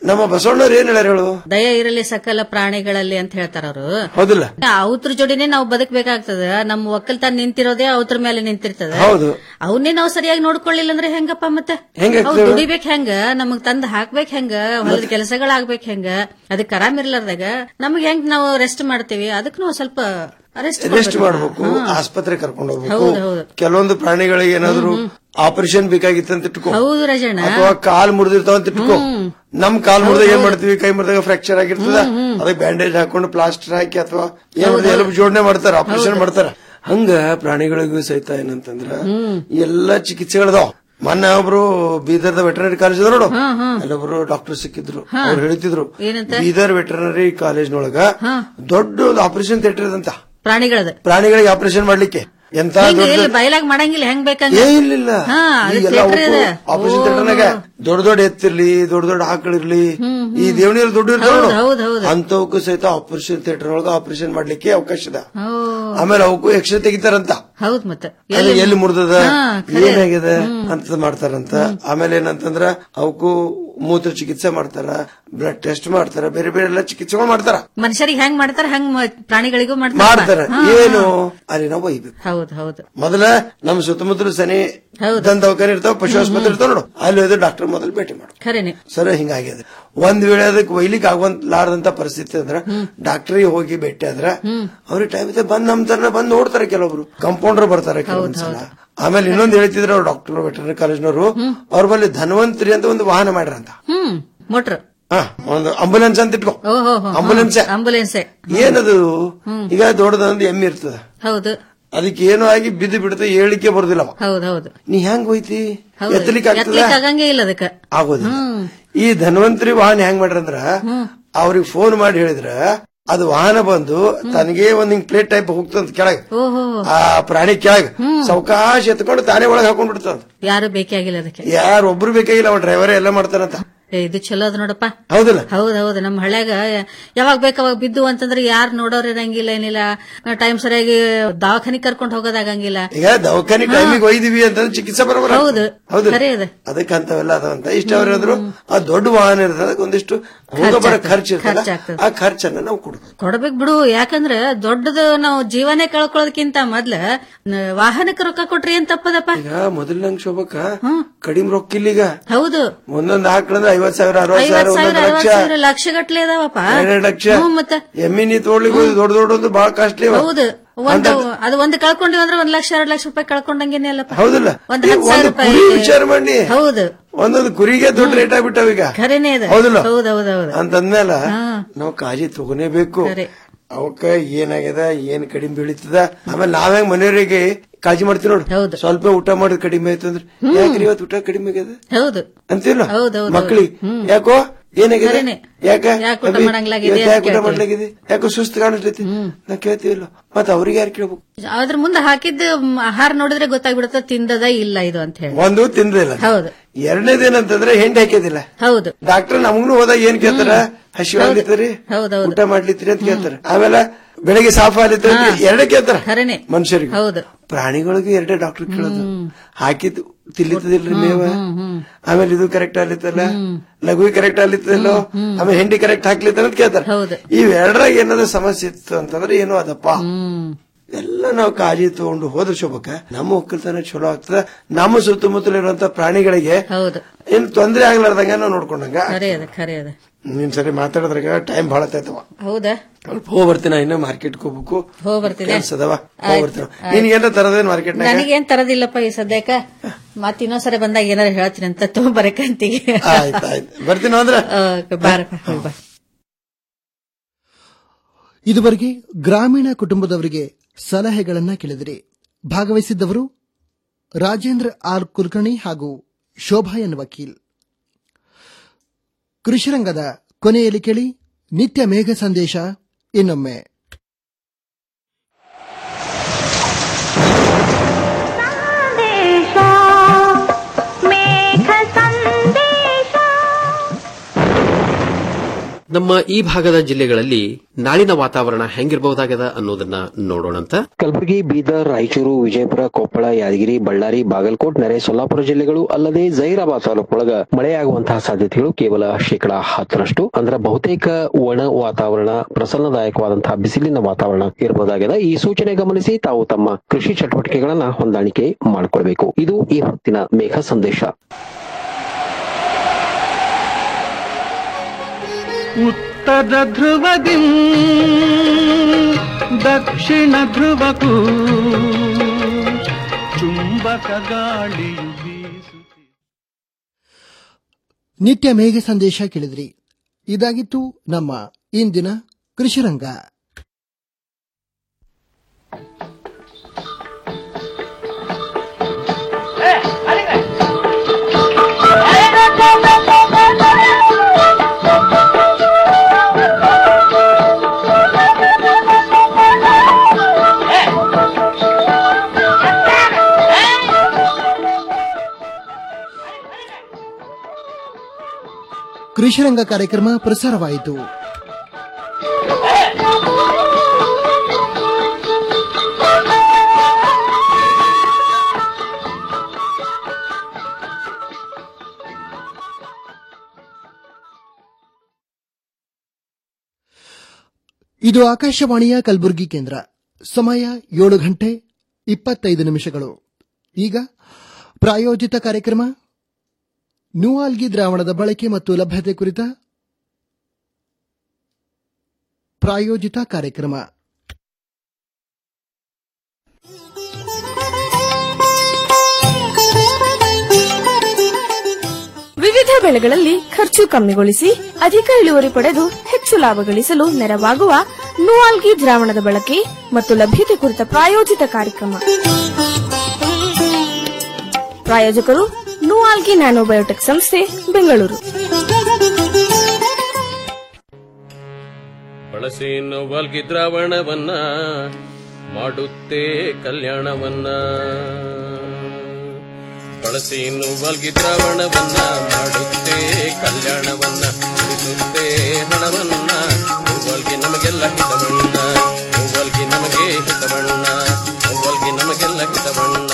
ನಮ್ಮ ಬಸವಣ್ಣವ್ರು ಏನ್ ಹೇಳ್ಯಾರ ಹೇಳು ದಯ ಇರಲಿ ಸಕಲ ಪ್ರಾಣಿಗಳಲ್ಲಿ ಅಂತ ಹೇಳ್ತಾರ ಅವರು ಹೌದಿಲ್ಲ ಅವ್ರ ಜೋಡಿನೇ ನಾವು ಬದುಕಬೇಕಾಗ್ತದ ನಮ್ಮ ಒಕ್ಕಲ್ತನ ನಿಂತಿರೋದೇ ಅವ್ರ ಮೇಲೆ ನಿಂತಿರ್ತದ ಹೌದು ಅವನ್ನೇ ನಾವು ಸರಿಯಾಗಿ ನೋಡ್ಕೊಳ್ಳಿಲ್ಲ ಅಂದ್ರೆ ಹೆಂಗಪ್ಪ ಮತ್ತೆ ಹೆಂಗ್ ಅವ್ ಆಗ್ತದೆ? ದುಡಿಬೇಕ್ ಹೆಂಗ ನಮಗ್ ತಂದ್ ಹಾಕ್ಬೇಕ್ ಹೆಂಗ ಹೊಲದ ಕೆಲಸಗಳಾಗ್ಬೇಕ್ ಹೆಂಗ ಅದಕ್ಕೆ ಆರಾಮ್ ಇರ್ಲಾರ್ದಾಗ ನಮಗ್ ಹೆಂಗ್ ನಾವು ರೆಸ್ಟ್ ಮಾಡ್ತೀವಿ ಅದಕ್ಕೆ ನಾವು ಸ್ವಲ್ಪ ರೆಸ್ಟ್ ರೆಸ್ಟ್ ಮಾಡ್ಬೇಕು ಆಸ್ಪತ್ರೆ ಕರ್ಕೊಂಡು ಹೋಗ್ಬೇಕು ಹೌದು, ಹೌದು. ಕೆಲವೊಂದು ಪ್ರಾಣಿಗಳಿಗೆ ಏನಾದ್ರು ಆಪರೇಷನ್ ಬೇಕಾಗಿತ್ತು ಅಂತ ಇಟ್ಕೋ ಹೌದು ರಜಣ್ಣ ಅಥವಾ ಕಾಲ್ ಮುರಿದಿರ್ತಾವ ಅಂತ ಇಟ್ಕೋ ನಮ್ ಕಾಲ್ ಮುರಿದಾಗ ಏನ್ ಮಾಡ್ತೀವಿ ಕೈ ಮುರಿದಾಗ ಫ್ರಾಕ್ಚರ್ ಆಗಿರ್ತದ ಅದಕ್ಕೆ ಬ್ಯಾಂಡೇಜ್ ಹಾಕೊಂಡು ಪ್ಲಾಸ್ಟರ್ ಹಾಕಿ ಅಥವಾ ಏನ್ ಮಾಡ್ತೀವಿ, ಎಲುಬು ಜೋಡಣೆ ಮಾಡ್ತಾರ ಆಪರೇಷನ್ ಮಾಡ್ತಾರ ಹಂಗ ಪ್ರಾಣಿಗಳಿಗೂ ಸಹಿತ ಏನಂತಂದ್ರ ಎಲ್ಲಾ ಚಿಕಿತ್ಸೆಗಳದಾವ್ ಮೊನ್ನೆ ಒಬ್ರು ಬೀದರ್ದ ವೆಟರ್ನರಿ ಕಾಲೇಜ್ ಅದ ನೋಡು ಅಲ್ಲೊಬ್ರು ಡಾಕ್ಟರ್ ಸಿಕ್ಕಿದ್ರು ಅವ್ರು ಹೇಳ್ತಿದ್ರು ಏನಂತ? ಬೀದರ್ ವೆಟರ್ನರಿ ಕಾಲೇಜ್ನೊಳಗ ದೊಡ್ಡ ಒಂದು ಆಪರೇಷನ್ ಥಿಯೇಟರ್ ಇದಂತ ಪ್ರಾಣಿಗಳದ ಪ್ರಾಣಿಗಳಿಗೆ ಆಪರೇಷನ್ ಮಾಡ್ಲಿಕ್ಕೆ ಎಂತ ಹೆಂಗ್ ದೊಡ್ಡ ಎಲ್ಲಿ ಬಯಲಾಗ್ ಮಾಡಂಗಿಲ್ಲ ಹೆಂಗ್ ಬೇಕಂಗ ಏ ಇಲ್ಲ ಹಾ ಅದು ಈಗೆಲ್ಲ theatre ಇದೆ. ಆಪರೇಷನ್ ಥಿಯೇಟರ್ನಾಗ ದೊಡ್ಡ ದೊಡ್ಡ ಎತ್ತಿರ್ಲಿ ದೊಡ್ಡ ದೊಡ್ಡ ಆಕಳಿರ್ಲಿ ಈ ದೇವಣಿಯಲ್ಲಿ ದೊಡ್ಡ ಇರ್ತಾವ ಹೌದ್, ಹೌದ್, ಹೌದ್. ಅಂತವಕ್ಕೂ ಸಹಿತ ಆಪರೇಷನ್ ಥಿಯೇಟರ್ ಒಳಗ ಆಪರೇಷನ್ ಮಾಡ್ಲಿಕ್ಕೆ ಅವಕಾಶ ಇದೆ ಓ, ಆಮೇಲೆ ಅವಕ್ಕೂ ಎಕ್ಸ್ರೇ ತೆಗಿತಾರಂತ ಹೌದ್ ಮತ್ತೆ ಅದು ಎಲ್ಲಿ ಮುರಿದದ ಹಾ, ಖರೆ. ಏನಾಗಿದೆ ಅಂತ ಮಾಡ್ತಾರಂತ ಆಮೇಲೆ ಏನಂತಂದ್ರ ಅವಕ್ಕೂ ಮೂತ್ರ ಚಿಕಿತ್ಸೆ ಮಾಡ್ತಾರ ಬ್ಲಡ್ ಟೆಸ್ಟ್ ಮಾಡ್ತಾರ ಬೇರೆ ಬೇರೆ ಎಲ್ಲ ಚಿಕಿತ್ಸೆಗಳು ಮಾಡ್ತಾರ ಮನುಷ್ಯರಿಗೆ ಹೆಂಗ್ ಮಾಡ್ತಾರ ಹಂಗ್ ಮ- ಪ್ರಾಣಿಗಳಿಗೂ ಮಾಡ್ತಾರ ಮಾಡ್ತಾರ ಏನು ಅಲ್ಲಿ ನಾವು ಒಯ್ಬೇಕು ಹೌದ್ ಹೌದು ಮೊದಲ ನಮ್ಮ ಸುತ್ತಮುತ್ತಲು ಸನಿ ದಂತ ದವಾಖಾನೆ ಇರ್ತಾವ ಪಶು ಆಸ್ಪತ್ರೆ ಇರ್ತಾವ ನೋಡು ಅಲ್ಲಿ ಹೋದ್ರೆ ಡಾಕ್ಟರ್ ಮೊದಲು ಭೇಟಿ ಮಾಡು ಖರೇನೆ ಸರ್ ಹಿಂಗಾಗ್ಯದ ಒಂದ್ ವೇಳೆ ಅದಕ್ಕೆ ಒಯ್ಲಿಕ್ಕೆ ಆಗುವಂತ ಪರಿಸ್ಥಿತಿ ಅಂದ್ರ ಡಾಕ್ಟರಿಗೆ ಹೋಗಿ ಭೇಟಿ ಆದ್ರ ಅವ್ರಿಗೆ ಟೈಮ್ ಇದೆ ಬಂದ್ ನಮ್ ತರ ಬಂದ್ ನೋಡ್ತಾರೆ ಕೆಲವೊಬ್ರು ಕಂಪೌಂಡರ್ ಬರ್ತಾರೆ ಕೆಲವೊಂದ್ಸಲ ಆಮೇಲೆ ಇನ್ನೊಂದ್ ಹೇಳ್ತಿದ್ರು ಅವ್ರು ಡಾಕ್ಟರ್ ವೆಟರ್ನರಿ ಕಾಲೇಜ್ನವರು ಅವ್ರ ಬಲ್ಲಿ ಧನ್ವಂತರಿ ಅಂತ ಒಂದು ವಾಹನ ಮಾಡ್ರಂತ ಹ್ಮ್ ಮೋಟ್ರ್ ಹಾ ಒಂದು ಅಂಬುಲೆನ್ಸ್ ಅಂತ ಇಟ್ಕೋ ಓಹೋ Ambulance. ಆಂಬುಲೆನ್ಸ್ ಏನದು ಈಗ ದೊಡ್ಡದೊಂದು ಎಮ್ಮೆ ಇರ್ತದ ಹೌದು ಅದಕ್ಕೆ ಏನೋ ಆಗಿ ಬಿದ್ದು ಬಿಡುತ್ತೆ ಹೇಳಿಕೆ ಬರುದಿಲ್ಲ ಅವ. ಹೌದ್ ಹೌದು ನೀ ಹೆಂಗ್ ಹೋಯ್ತಿ ಹೌದು ಎತ್ತಲಿಕ್ಕೆ ಆಗ್ತದ ಎತ್ತಲಿಕ್ಕೆ ಆಗಂಗೇ ಇಲ್ಲ ಅದಕ್ಕ ಆಗೋದಿಲ್ಲ ಈ ಧನ್ವಂತರಿ ವಾಹನ ಹೆಂಗ್ ಮಾಡ್ರಂದ್ರ ಅವ್ರಿಗೆ ಫೋನ್ ಮಾಡಿ ಹೇಳಿದ್ರ ಅದು ವಾಹನ ಬಂದು ತನಗೆ ಒಂದ್ ಹಿಂಗ್ ಪ್ಲೇಟ್ ಟೈಪ್ ಹೋಗ್ತಂತ ಕೆಳಗ ಓಹೋ ಆ ಪ್ರಾಣಿ ಕೆಳಗ ಸಾವಕಾಶ ಎತ್ಕೊಂಡು ತಾನೇ ಒಳಗ್ ಹಾಕೊಂಡ್ ಬಿಡ್ತದ ಯಾರು ಬೇಕೇ ಆಗಿಲ್ಲ ಅದಕ್ಕೆ ಯಾರು ಒಬ್ರು ಬೇಕಾಗಿಲ್ಲ ಅವ ಡ್ರೈವರ್ ಎಲ್ಲ ಮಾಡ್ತಾರಂತ ಏ, ಇದು ಚಲೋ ಅದ ನೋಡಪ್ಪ ಹೌದಿಲ್ಲ ಹೌದ್ ಹೌದು ನಮ್ಮ ಹಳ್ಯಾಗ ಯಾವಾಗ ಬೇಕು ಅವಾಗ ಬಿದ್ದು ಅಂತಂದ್ರೆ ಯಾರು ನೋಡೋರ್ ಇರಂಗಿಲ್ಲ ಏನಿಲ್ಲ ಟೈಮ್ ಸರಿಯಾಗಿ ದವಾಖಾನಿ ಕರ್ಕೊಂಡ್ ಹೋಗೋದಾಗಂಗಿಲ್ಲ ಈಗ ದವಾಖಾನಿ ಟೈಮಿಗೆ ಒಯ್ದಿವಿ ಅಂತಂದ್ರೆ ಚಿಕಿತ್ಸೆ ಬರೋಬರ ಹೌದು ಹೌದು ಖರೆ ಅದ ಅದಕ್ಕೆ ಅಂತವೆಲ್ಲ ಅದಾವಂತ ಇಷ್ಟ ಅವ್ರಾದ್ರು ಆ ದೊಡ್ಡ ವಾಹನ ಇರ್ತದೆ ಅದಕ್ಕೆ ಒಂದಿಷ್ಟು ಹೋಗ ಬರೋ ಖರ್ಚು ಇರ್ತಲ್ಲ ಖರ್ಚಾಗ್ತದೆ. ಆ ಖರ್ಚನ್ನ ನಾವು ಕೊಡ್ಬೇಕು ಕೊಡ್ಬೇಕ್ ಬಿಡು ಯಾಕಂದ್ರ ದೊಡ್ಡದು ನಾವು ಜೀವನೇ ಕಳ್ಕೊಳ್ಳೋದಕ್ಕಿಂತ ಮೊದ್ಲ ನ- ವಾಹನಕ್ಕೆ ರೊಕ್ಕ ಕೊಟ್ರಿ ಏನ್ ತಪ್ಪದಪ್ಪ ಈಗ ಮೊದಲನಂಗ್ ಶೋಭಕ್ಕ ಕಡಿಮೆ ರೊಕ್ಕ ಇಲ್ಲ ಈಗ ಹೌದು ಒಂದೊಂದ್ ಹಾಕ್ಳಂದ್ರೆ ಐವತ್ ಸಾವಿರ ಅರವತ್ ಸಾವಿರ ಐವತ್ ಸಾವಿರ ಒಂದೊಂದ್ ಅರವತ್ ಲಕ್ಷ ಸಾವಿರ ಲಕ್ಷ ಗಟ್ಲೆ ಅದಾವಪ್ಪ ಎರಡೆರಡು ಲಕ್ಷ ಹ್ಮ್, ಮತ್ತೆ ಎಮ್ಮಿ ನೀ ತೋಡ್ಲಿಕ್ಕೆ ಹೋಗಿ ದೊಡ್ಡ ದೊಡ್ಡ ಒಂದು ಬಹಳ ಕಾಸ್ಟ್ಲಿ ಹೌದು ಒಂದು ಅದು ಒಂದು ಕಳ್ಕೊಂಡಿವಿ ಅಂದ್ರೆ ಒಂದ್ ಲಕ್ಷ ಎರಡ್ ಲಕ್ಷ ರೂಪಾಯಿ ಕಳ್ಕೊಂಡಂಗೇನೆ ಅಲ್ಲಪ್ಪ ಹೌದಿಲ್ಲ ಒಂದ್ ಈ ಹತ್ತು ಸಾವಿರ ಒಂದು ಕುರಿ ರೂಪಾಯಿ ವಿಚಾರ ಮಾಡಿ ಹೌದು ಒಂದೊಂದು ಕುರಿಗೆ ದೊಡ್ಡ ರೇಟ್ ಆಗ್ಬಿಟ್ಟಾವ ಈಗ ಖರೇನೆ ಇದೆ ಹೌದಿಲ್ಲ ಹೌದು ಹೌದು ಹೌದು ಅಂತಂದ್ಮೇಲೆ ಹಾ. ನಾವು ಕಾಳಜಿ ತಗೋನೇಬೇಕು ಖರೆ. ಅವಕ್ಕ ಏನಾಗ್ಯದ ಏನ್ ಕಡಿಮೆ ಬೀಳಿತದ ಆಮೇಲೆ ನಾವ್ಯಾಂಗ ಮನೆಯವರಿಗೆ ಕಾಳಜಿ ಮಾಡ್ತೀವಿ ನೋಡಿ ಸ್ವಲ್ಪ ಊಟ ಮಾಡೋದು ಕಡಿಮೆ ಆಯ್ತು ಅಂದ್ರೆ ಯಾಕ್ರಿ ಇವತ್ತು ಊಟ ಕಡಿಮೆ ಆಗ್ಯದ ಹೌದು ಅಂತಿಲ್ಲ ಹೌದು, ಹೌದು, ಮಕ್ಕಳಿಗೆ ಹ್ಮ್. ಯಾಕೋ ಏನಾಗಿದೆ ಖರೇನೆ. ಯಾಕ ಯಾಕ್ ಊಟ ಅಭಿ, ಮಾಡಂಗ್ಲಾಗಿದೆ ಇವತ್ತು ಅಂತ ಯಾಕೆ ಊಟ ಕೇಳ್ತೀವಿ. ಮಾಡ್ಲಾಗಿದೆ ಯಾಕೋ ಸುಸ್ತು ಕಾಣಿಸ್ತೈತಿ ನಾ ಕೇಳ್ತೀವಿಲ್ಲ ಮತ್ತ ಅವ್ರಿಗೆ ಯಾರು ಕೇಳ್ಬೇಕು ಅದ್ರ ಮುಂದೆ ಹಾಕಿದ್ದು ಮ್, ಆಹಾರ ನೋಡಿದ್ರೆ ಗೊತ್ತಾಗ್ಬಿಡುತ್ತೆ ತಿಂದದ ಇಲ್ಲ ಇದು ಅಂತ ಹೇಳಿ ಒಂದು ತಿಂದಿಲ್ಲ ಹೌದು ಎರಡನೇದೇನಂತಂದ್ರೆ ಹೆಂಡಿ ಹಾಕಿದಿಲ್ಲ ಹೌದು ಡಾಕ್ಟರ್ ನಮಗೂ ಹೋದಾಗ ಏನ್ ಕೇಳ್ತಾರ ಹಸಿವಾಗ್ಲಿತ್ತರಿ ಹೌದೌದು ಊಟ ಮಾಡ್ಲಿತ್ರಿ ಅಂತ ಕೇಳ್ತಾರ ಆಮೇಲೆ ಬೆಳಗ್ಗೆ ಸಾಫ್ ಆಗ್ಲಿತ್ರಿ ಅಂತ ಎರಡೇ ಕೇಳ್ತಾರ ಖರೇನೆ ಮನುಷ್ಯರಿಗೆ ಹೌದು ಪ್ರಾಣಿಗಳಿಗೂ ಎರಡೇ ಡಾಕ್ಟರ್ ಕೇಳೋದು ಹಾಕಿದ್ ತಿಲ್ಲಿತ್ತದಿಲ್ರಿ ಮೇವ ಆಮೇಲೆ ಇದು ಕರೆಕ್ಟ್ ಆಗ್ಲಿತ್ತಲ್ಲ ಲಘು ಕರೆಕ್ಟ್ ಆಗ್ಲಿತ್ತಲ್ಲೋ ಆಮೇಲೆ ಹೆಂಡಿ ಕರೆಕ್ಟ್ ಹಾಕ್ಲಿತ್ತ ಅಂತ ಕೇಳ್ತಾರ ಹೌದು ಇವೆರಡರಾಗ ಏನಾದ್ರು ಸಮಸ್ಯೆ ಇತ್ತು ಅಂತಂದ್ರೆ ಏನೋ ಅದಪ್ಪ ಎಲ್ಲ ನಾವು ಕಾಳಜಿ ತಗೊಂಡು ಹೋದ್ರ ಶೋಭಕ್ಕ ನಮ್ಮ ಒಕ್ಕಲ್ತನ ಚಲೋ ಆಗ್ತದ ನಮ್ಮ ಸುತ್ತಮುತ್ತಲಿರುವಂತ ಪ್ರಾಣಿಗಳಿಗೆ ಹೌದು ಏನ್ ತೊಂದ್ರೆ ಆಗ್ಲಾರ್ದಂಗ ನಾವು ನೋಡ್ಕೊಂಡಂಗ ಖರೆ ಅದ ಖರೆ ಅದ ನಿನ್ ಸರಿ ಮಾತಾಡಿದ್ರಾಗ ಟೈಮ್ ಬಹಳ ಆಯ್ತವ ಹೌದಾ ಸ್ವಲ್ಪ ಹೋಗ್ ಬರ್ತೀನಿ ಇನ್ನ ಮಾರ್ಕೆಟ್ ಹೋಗ್ಬೇಕು ಹೋಗ್ ಬರ್ತೀನಿ ಕೆಲ್ಸದವ ಹೋಗ್ ಬರ್ತೀನಿ ನೀನ್ ಏನ ತರದೇನ್ ಮಾರ್ಕೆಟ್ ನನಗೇನ್ ತರದಿಲ್ಲಪ್ಪ ಈ ಸದ್ಯಕ್ಕ ಮತ್ ಇನ್ನೊಂದ್ಸರಿ ಬಂದಾಗ ಏನಾರ ಹೇಳ್ತೀನಿ ಅಂತ ತಗೊಂಬರಕಂತಿಗೆ ಆಯ್ತು ಆಯ್ತು ಬರ್ತೀನಿ ಅಂದ್ರೆ ಬಾರಪ್ಪ ಹೋಗ್ ಬಾ ಇದುವರೆಗೆ ಗ್ರಾಮೀಣ ಕುಟುಂಬದವರಿಗೆ ಸಲಹೆಗಳನ್ನ ಕೇಳಿದಿರಿ ಭಾಗವಹಿಸಿದ್ದವರು ರಾಜೇಂದ್ರ ಆರ್ ಕುಲಕರ್ಣಿ ಹಾಗೂ ಶೋಭಾ ಎನ್ ವಕೀಲ್ ಕೃಷಿರಂಗದ ಕೊನೆಯಲ್ಲಿ ಕೇಳಿ ನಿತ್ಯ ಮೇಘ ಸಂದೇಶ ಇನ್ನೊಮ್ಮೆ ನಮ್ಮ ಈ ಭಾಗದ ಜಿಲ್ಲೆಗಳಲ್ಲಿ ನಾಳಿನ ವಾತಾವರಣ ಹೆಂಗಿರಬಹುದಾಗದ ಅನ್ನೋದನ್ನ ನೋಡೋಣಂತ ಕಲಬುರಗಿ ಬೀದರ್ ರಾಯಚೂರು ವಿಜಯಪುರ ಕೊಪ್ಪಳ ಯಾದಗಿರಿ ಬಳ್ಳಾರಿ ಬಾಗಲಕೋಟ್ ನೆರೆ ಸೊಲ್ಲಾಪುರ ಜಿಲ್ಲೆಗಳು ಅಲ್ಲದೆ ಜೈರಾಬಾದ್ ತಾಲೂಕೊಳಗ ಮಳೆಯಾಗುವಂತಹ ಸಾಧ್ಯತೆಗಳು ಕೇವಲ ಶೇಕಡಾ ಹತ್ತರಷ್ಟು ಅಂದ್ರೆ ಬಹುತೇಕ ಒಣ ವಾತಾವರಣ ಪ್ರಸನ್ನದಾಯಕವಾದಂತಹ ಬಿಸಿಲಿನ ವಾತಾವರಣ ಇರಬಹುದಾಗಿದೆ ಈ ಸೂಚನೆ ಗಮನಿಸಿ ತಾವು ತಮ್ಮ ಕೃಷಿ ಚಟುವಟಿಕೆಗಳನ್ನ ಹೊಂದಾಣಿಕೆ ಮಾಡಿಕೊಳ್ಬೇಕು ಇದು ಈ ಹೊತ್ತಿನ ಮೇಘ ಸಂದೇಶ ಉತ್ತರ ಧ್ರುವದಿ ದಕ್ಷಿಣ ಧ್ರುವಕ್ಕೂ ಚುಂಬಕ ಗಾಳಿಯು ಬೀಸು ನಿತ್ಯ ಮೇಘ ಸಂದೇಶ ಕೇಳಿದ್ರಿ ಇದಾಗಿತ್ತು ನಮ್ಮ ಇಂದಿನ ಕೃಷಿರಂಗ ಕೃಷಿರಂಗ ಕಾರ್ಯಕ್ರಮ ಪ್ರಸಾರವಾಯಿತು ಇದು ಆಕಾಶವಾಣಿಯ ಕಲಬುರಗಿ ಕೇಂದ್ರ ಸಮಯ ಏಳು ಗಂಟೆ ಇಪ್ಪತ್ತೈದು ನಿಮಿಷಗಳು ಈಗ ಪ್ರಾಯೋಜಿತ ಕಾರ್ಯಕ್ರಮ ನ್ಯೂಆಲ್ಗಿ ದ್ರಾವಣದ ಬಳಕೆ ಮತ್ತು ಲಭ್ಯತೆ ಕುರಿತ ಪ್ರಾಯೋಜಿತ ಕಾರ್ಯಕ್ರಮ ವಿವಿಧ ಬೆಳೆಗಳಲ್ಲಿ ಖರ್ಚು ಕಮ್ಮಿಗೊಳಿಸಿ ಅಧಿಕ ಇಳುವರಿ ಪಡೆದು ಹೆಚ್ಚು ಲಾಭ ಗಳಿಸಲು ನೆರವಾಗುವ ನುವಾಲ್ಗಿ ದ್ರಾವಣದ ಬಳಕೆ ಮತ್ತು ಲಭ್ಯತೆ ಕುರಿತ ಪ್ರಾಯೋಜಿತ ಕಾರ್ಯಕ್ರಮ ಪ್ರಾಯೋಜಕರು ನುವಾಲ್ಗಿ ನ್ಯಾನೋಬಯೋಟೆಕ್ ಸಂಸ್ಥೆ ಬೆಂಗಳೂರು ಬಳಸಿ ನೋವಲ್ಗಿ ದ್ರಾವಣವನ್ನ ಮಾಡುತ್ತೆ ಕಲ್ಯಾಣವನ್ನ ಬಳಸಿ ನೋವಲ್ಗಿ ದ್ರಾವಣವನ್ನ ಮಾಡುತ್ತೆ ಕಲ್ಯಾಣವನ್ನ ಉಳಿಸುತ್ತೆ ಹಣವನ್ನ ನೋವಲ್ಗಿ ನಮಗೆಲ್ಲ ಹಿತವಣ್ಣ ನೋವಲ್ಗಿ ನಮಗೆ ಹಿತವಣ್ಣ ನೋವಲ್ಗಿ ನಮಗೆಲ್ಲ ಹಿತವಣ್ಣ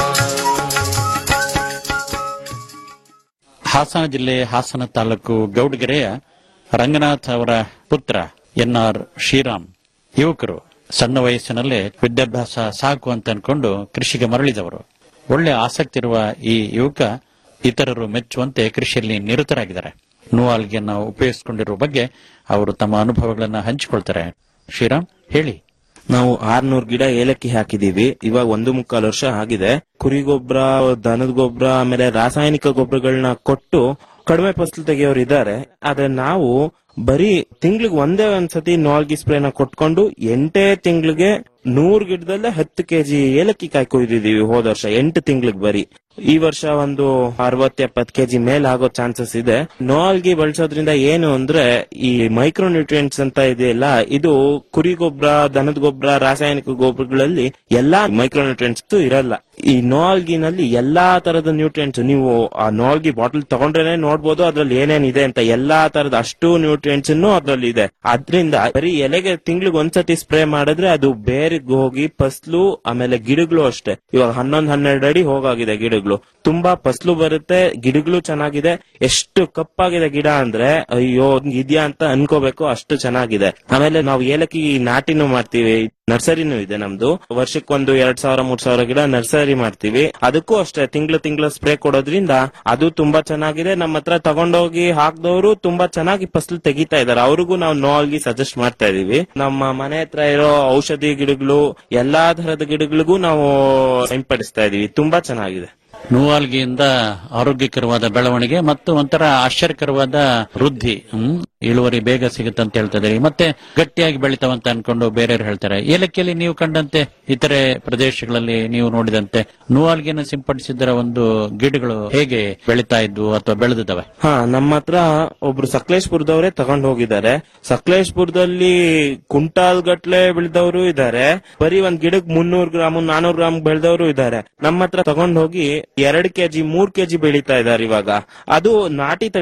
ಹಾಸನ ಜಿಲ್ಲೆ ಹಾಸನ ತಾಲೂಕು ಗೌಡಗೆರೆಯ ರಂಗನಾಥ್ ಅವರ ಪುತ್ರ ಎನ್ಆರ್ ಶ್ರೀರಾಮ್ ಯುವಕರು ಸಣ್ಣ ವಯಸ್ಸಿನಲ್ಲೇ ವಿದ್ಯಾಭ್ಯಾಸ ಸಾಕು ಅಂತ ಅನ್ಕೊಂಡು ಕೃಷಿಗೆ ಮರಳಿದವರು ಒಳ್ಳೆ ಆಸಕ್ತಿ ಇರುವ ಈ ಯುವಕ ಇತರರು ಮೆಚ್ಚುವಂತೆ ಕೃಷಿಯಲ್ಲಿ ನಿರತರಾಗಿದ್ದಾರೆ ನೂವಾಲ್ಗೆಯನ್ನು ಉಪಯೋಗಿಸಿಕೊಂಡಿರುವ ಬಗ್ಗೆ ಅವರು ತಮ್ಮ ಅನುಭವಗಳನ್ನ ಹಂಚಿಕೊಳ್ತಾರೆ ಶ್ರೀರಾಮ್ ಹೇಳಿ ನಾವು ಆರ್ನೂರ್ ಗಿಡ ಏಲಕ್ಕಿ ಹಾಕಿದೀವಿ ಇವಾಗ ಒಂದು ಮುಕ್ಕಾಲು ವರ್ಷ ಆಗಿದೆ ಕುರಿ ಗೊಬ್ಬರ ದನದ ಗೊಬ್ಬರ ಆಮೇಲೆ ರಾಸಾಯನಿಕ ಗೊಬ್ಬರಗಳನ್ನ ಕೊಟ್ಟು ಕಡಿಮೆ ಫಸಲು ತೆಗೆಯೋರು ಇದ್ದಾರೆ ಆದ್ರೆ ನಾವು ಬರೀ ತಿಂಗ್ಳಿಗೆ ಒಂದೇ ಒಂದ್ಸತಿ ನಾಲ್ಗಿ ಸ್ಪ್ರೇನ ಕೊಟ್ಕೊಂಡು ಎಂಟೇ ತಿಂಗಳಿಗೆ ನೂರ್ ಗಿಡದಲ್ಲೇ ಹತ್ತು ಕೆಜಿ ಏಲಕ್ಕಿ ಕಾಯಿ ಕೊಯ್ದಿದೀವಿ ಹೋದ ವರ್ಷ ಎಂಟು ತಿಂಗ್ಳಿಗೆ ಬರೀ ಈ ವರ್ಷ ಒಂದು ಅರವತ್ ಎಪ್ಪತ್ ಕೆಜಿ ಮೇಲ್ ಆಗೋ ಚಾನ್ಸಸ್ ಇದೆ ನೋಲ್ಗಿ ಬಳಸೋದ್ರಿಂದ ಏನು ಅಂದ್ರೆ ಈ ಮೈಕ್ರೋ ನ್ಯೂಟ್ರಿಯೆಂಟ್ಸ್ ಅಂತ ಇದೆಯಲ್ಲ ಇದು ಕುರಿ ಗೊಬ್ಬರ ದನದ ಗೊಬ್ಬರ ರಾಸಾಯನಿಕ ಗೊಬ್ಬರಗಳಲ್ಲಿ ಎಲ್ಲಾ ಮೈಕ್ರೋ ನ್ಯೂಟ್ರಿಯೆಂಟ್ಸ್ ಇರಲ್ಲ ಈ ನೋಲ್ಗಿನಲ್ಲಿ ಎಲ್ಲಾ ತರದ ನ್ಯೂಟ್ರಿಯೆಂಟ್ಸ್ ನೀವು ಆ ನೋಲ್ಗಿ ಬಾಟಲ್ ತಗೊಂಡ್ರೇನೆ ನೋಡ್ಬೋದು ಅದ್ರಲ್ಲಿ ಏನೇನಿದೆ ಅಂತ ಎಲ್ಲಾ ತರದ ಅಷ್ಟು ನ್ಯೂಟ್ರಿಯೆಂಟ್ಸ್ ಅದ್ರಲ್ಲಿ ಇದೆ ಅದ್ರಿಂದ ಬರೀ ಎಲೆಗೆ ತಿಂಗ್ಳಿಗೆ ಒಂದ್ಸತಿ ಸ್ಪ್ರೇ ಮಾಡಿದ್ರೆ ಅದು ಬೇರಿಗೆ ಹೋಗಿ ಫಸ್ಲು ಆಮೇಲೆ ಗಿಡಗಳು ಅಷ್ಟೇ ಇವಾಗ ಹನ್ನೊಂದ್ ಹನ್ನೆರಡು ಅಡಿ ಹೋಗಾಗಿದೆ ಗಿಡಗಳು ತುಂಬಾ ಫಸ್ಲು ಬರುತ್ತೆ ಗಿಡಗಳು ಚೆನ್ನಾಗಿದೆ ಎಷ್ಟು ಕಪ್ಪಾಗಿದೆ ಗಿಡ ಅಂದ್ರೆ ಅಯ್ಯೋ ಇದ್ಯಾ ಅಂತ ಅನ್ಕೋಬೇಕು ಅಷ್ಟು ಚೆನ್ನಾಗಿದೆ ಆಮೇಲೆ ನಾವು ಏಲಕ್ಕಿ ನಾಟಿನೂ ಮಾಡ್ತೀವಿ ನರ್ಸರಿನೂ ಇದೆ ನಮ್ದು ವರ್ಷಕ್ಕೊಂದು ಎರಡ್ ಸಾವಿರ ಮೂರ್ ಸಾವಿರ ಗಿಡ ನರ್ಸರಿ ಮಾಡ್ತೀವಿ ಅದಕ್ಕೂ ಅಷ್ಟೇ ತಿಂಗಳು ತಿಂಗಳು ಸ್ಪ್ರೇ ಕೊಡೋದ್ರಿಂದ ಅದು ತುಂಬಾ ಚೆನ್ನಾಗಿದೆ ನಮ್ಮ ಹತ್ರ ತಗೊಂಡೋಗಿ ಹಾಕ್ದವರು ತುಂಬಾ ಚೆನ್ನಾಗಿ ಫಸಲು ತೆಗಿತಾ ಇದಾರೆ ಅವ್ರಿಗೂ ನಾವು ನೋಲ್ಗಿ ಸಜೆಸ್ಟ್ ಮಾಡ್ತಾ ಇದೀವಿ ನಮ್ಮ ಮನೆ ಹತ್ರ ಇರೋ ಔಷಧಿ ಗಿಡಗಳು ಎಲ್ಲಾ ತರದ ಗಿಡಗಳಿಗೂ ನಾವು ಸಿಂಪಡಿಸ್ತಾ ಇದೀವಿ ತುಂಬಾ ಚೆನ್ನಾಗಿದೆ ನೂವಾಲ್ಗಿಯಿಂದ ಆರೋಗ್ಯಕರವಾದ ಬೆಳವಣಿಗೆ ಮತ್ತು ಒಂಥರ ಆಶ್ಚರ್ಯಕರವಾದ ವೃದ್ಧಿ ಹ್ಮ್ ಇಳುವರಿ ಬೇಗ ಸಿಗುತ್ತೆ ಅಂತ ಹೇಳ್ತಾ ಇದ್ದೀರಿ ಮತ್ತೆ ಗಟ್ಟಿಯಾಗಿ ಬೆಳಿತಾವಂತ ಅನ್ಕೊಂಡು ಬೇರೆಯವ್ರು ಹೇಳ್ತಾರೆ ಏಲಕ್ಕಿಯಲ್ಲಿ ನೀವು ಕಂಡಂತೆ ಇತರೆ ಪ್ರದೇಶಗಳಲ್ಲಿ ನೀವು ನೋಡಿದಂತೆ ನೂವಾಲ್ಗಿಯನ್ನು ಸಿಂಪಡಿಸಿದ್ದರ ಒಂದು ಗಿಡಗಳು ಹೇಗೆ ಬೆಳಿತಾ ಇದ್ವು ಅಥವಾ ಬೆಳೆದಿದ್ದಾವೆ ಹಾ ನಮ್ಮ ಹತ್ರ ಒಬ್ರು ಸಕಲೇಶ್ಪುರದವರೇ ತಗೊಂಡ್ ಹೋಗಿದ್ದಾರೆ ಸಕಲೇಶ್ಪುರದಲ್ಲಿ ಕುಂಟಾಲ್ ಗಟ್ಲೆ ಬೆಳೆದವರು ಇದ್ದಾರೆ ಬರೀ ಒಂದ್ ಗಿಡಕ್ ಮುನ್ನೂರ್ ಗ್ರಾಮ್ ನಾನೂರ್ ಗ್ರಾಮ್ ಬೆಳೆದವರು ಇದ್ದಾರೆ ನಮ್ಮ ಹತ್ರ ತಗೊಂಡ್ ಹೋಗಿ ಎರಡ್ ಕೆಜಿ ಮೂರ್ ಕೆಜಿ ಬೆಳೀತಾ ಇದಾರೆ ಇವಾಗ ಅದು ನಾಟಿ ತಳಿನೇ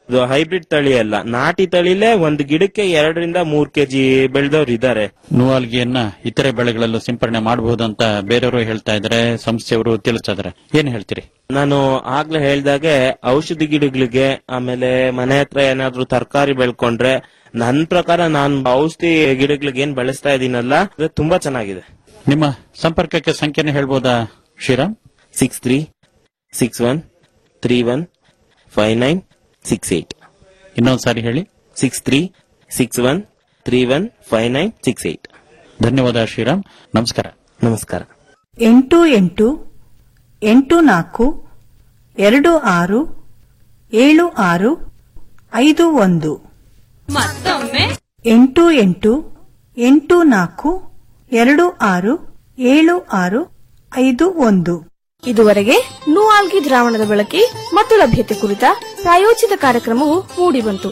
ಇದು ಹೈಬ್ರಿಡ್ ತಳಿ ಅಲ್ಲ ನಾಟಿ ತಳಿಲೇ ಒಂದು ಗಿಡಕ್ಕೆ ಎರಡರಿಂದ ಮೂರ್ ಕೆಜಿ ಬೆಳೆದವ್ರು ಇದ್ದಾರೆ ನೂವಾಲ್ಗಿಯನ್ನ ಇತರೆ ಬೆಳೆಗಳಲ್ಲೂ ಸಿಂಪರಣೆ ಮಾಡಬಹುದು ಅಂತ ಬೇರೆಯವರು ಹೇಳ್ತಾ ಇದ್ದಾರೆ ಸಂಸ್ಥೆಯವರು ತಿಳಿಸ್ತಾ ಇದಾರೆ ಏನ್ ಹೇಳ್ತೀರಿ ನಾನು ಆಗ್ಲೇ ಹೇಳ್ದಾಗೆ ಔಷಧಿ ಗಿಡಗಳಿಗೆ ಆಮೇಲೆ ಮನೆ ಹತ್ರ ಏನಾದ್ರೂ ತರಕಾರಿ ಬೆಳ್ಕೊಂಡ್ರೆ ನನ್ ಪ್ರಕಾರ ನಾನ್ ಔಷಧಿ ಗಿಡಗಳಿಗೆ ಏನ್ ಬೆಳೆಸ್ತಾ ಇದೀನಲ್ಲ ಅದು ತುಂಬಾ ಚೆನ್ನಾಗಿದೆ ನಿಮ್ಮ ಸಂಪರ್ಕಕ್ಕೆ ಸಂಖ್ಯೆನ ಹೇಳ್ಬೋದಾ Shriram six three six one three one five nine six eight ಇನ್ನೊಂದ್ ಸಾರಿ ಹೇಳಿ six three six one three one five nine six eight ಧನ್ಯವಾದ ಶ್ರೀರಾಮ್ ನಮಸ್ಕಾರ ನಮಸ್ಕಾರ ಎಂಟು ಎಂಟು ಎಂಟು ನಾಲ್ಕು ಎರಡು ಆರು ಏಳು ಆರು ಐದು ಒಂದು ಮತ್ತೊಮ್ಮೆ ಎಂಟು ಎಂಟು ಎಂಟು ನಾಲ್ಕು ಎರಡು ಆರು ಏಳು ಆರು ಐದು ಒಂದು ಇದುವರೆಗೆ ನೂಆಲ್ಗಿ ದ್ರಾವಣದ ಬಳಕೆ ಮತ್ತು ಲಭ್ಯತೆ ಕುರಿತ ಪ್ರಾಯೋಜಿತ ಕಾರ್ಯಕ್ರಮವು ಮೂಡಿಬಂತು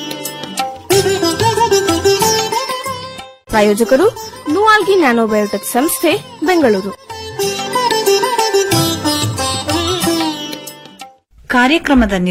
ಪ್ರಾಯೋಜಕರು ನೂಆಲ್ಗಿ ನ್ಯಾನೋಬಯೋಟೆಕ್ ಸಂಸ್ಥೆ ಬೆಂಗಳೂರು ಕಾರ್ಯಕ್ರಮದ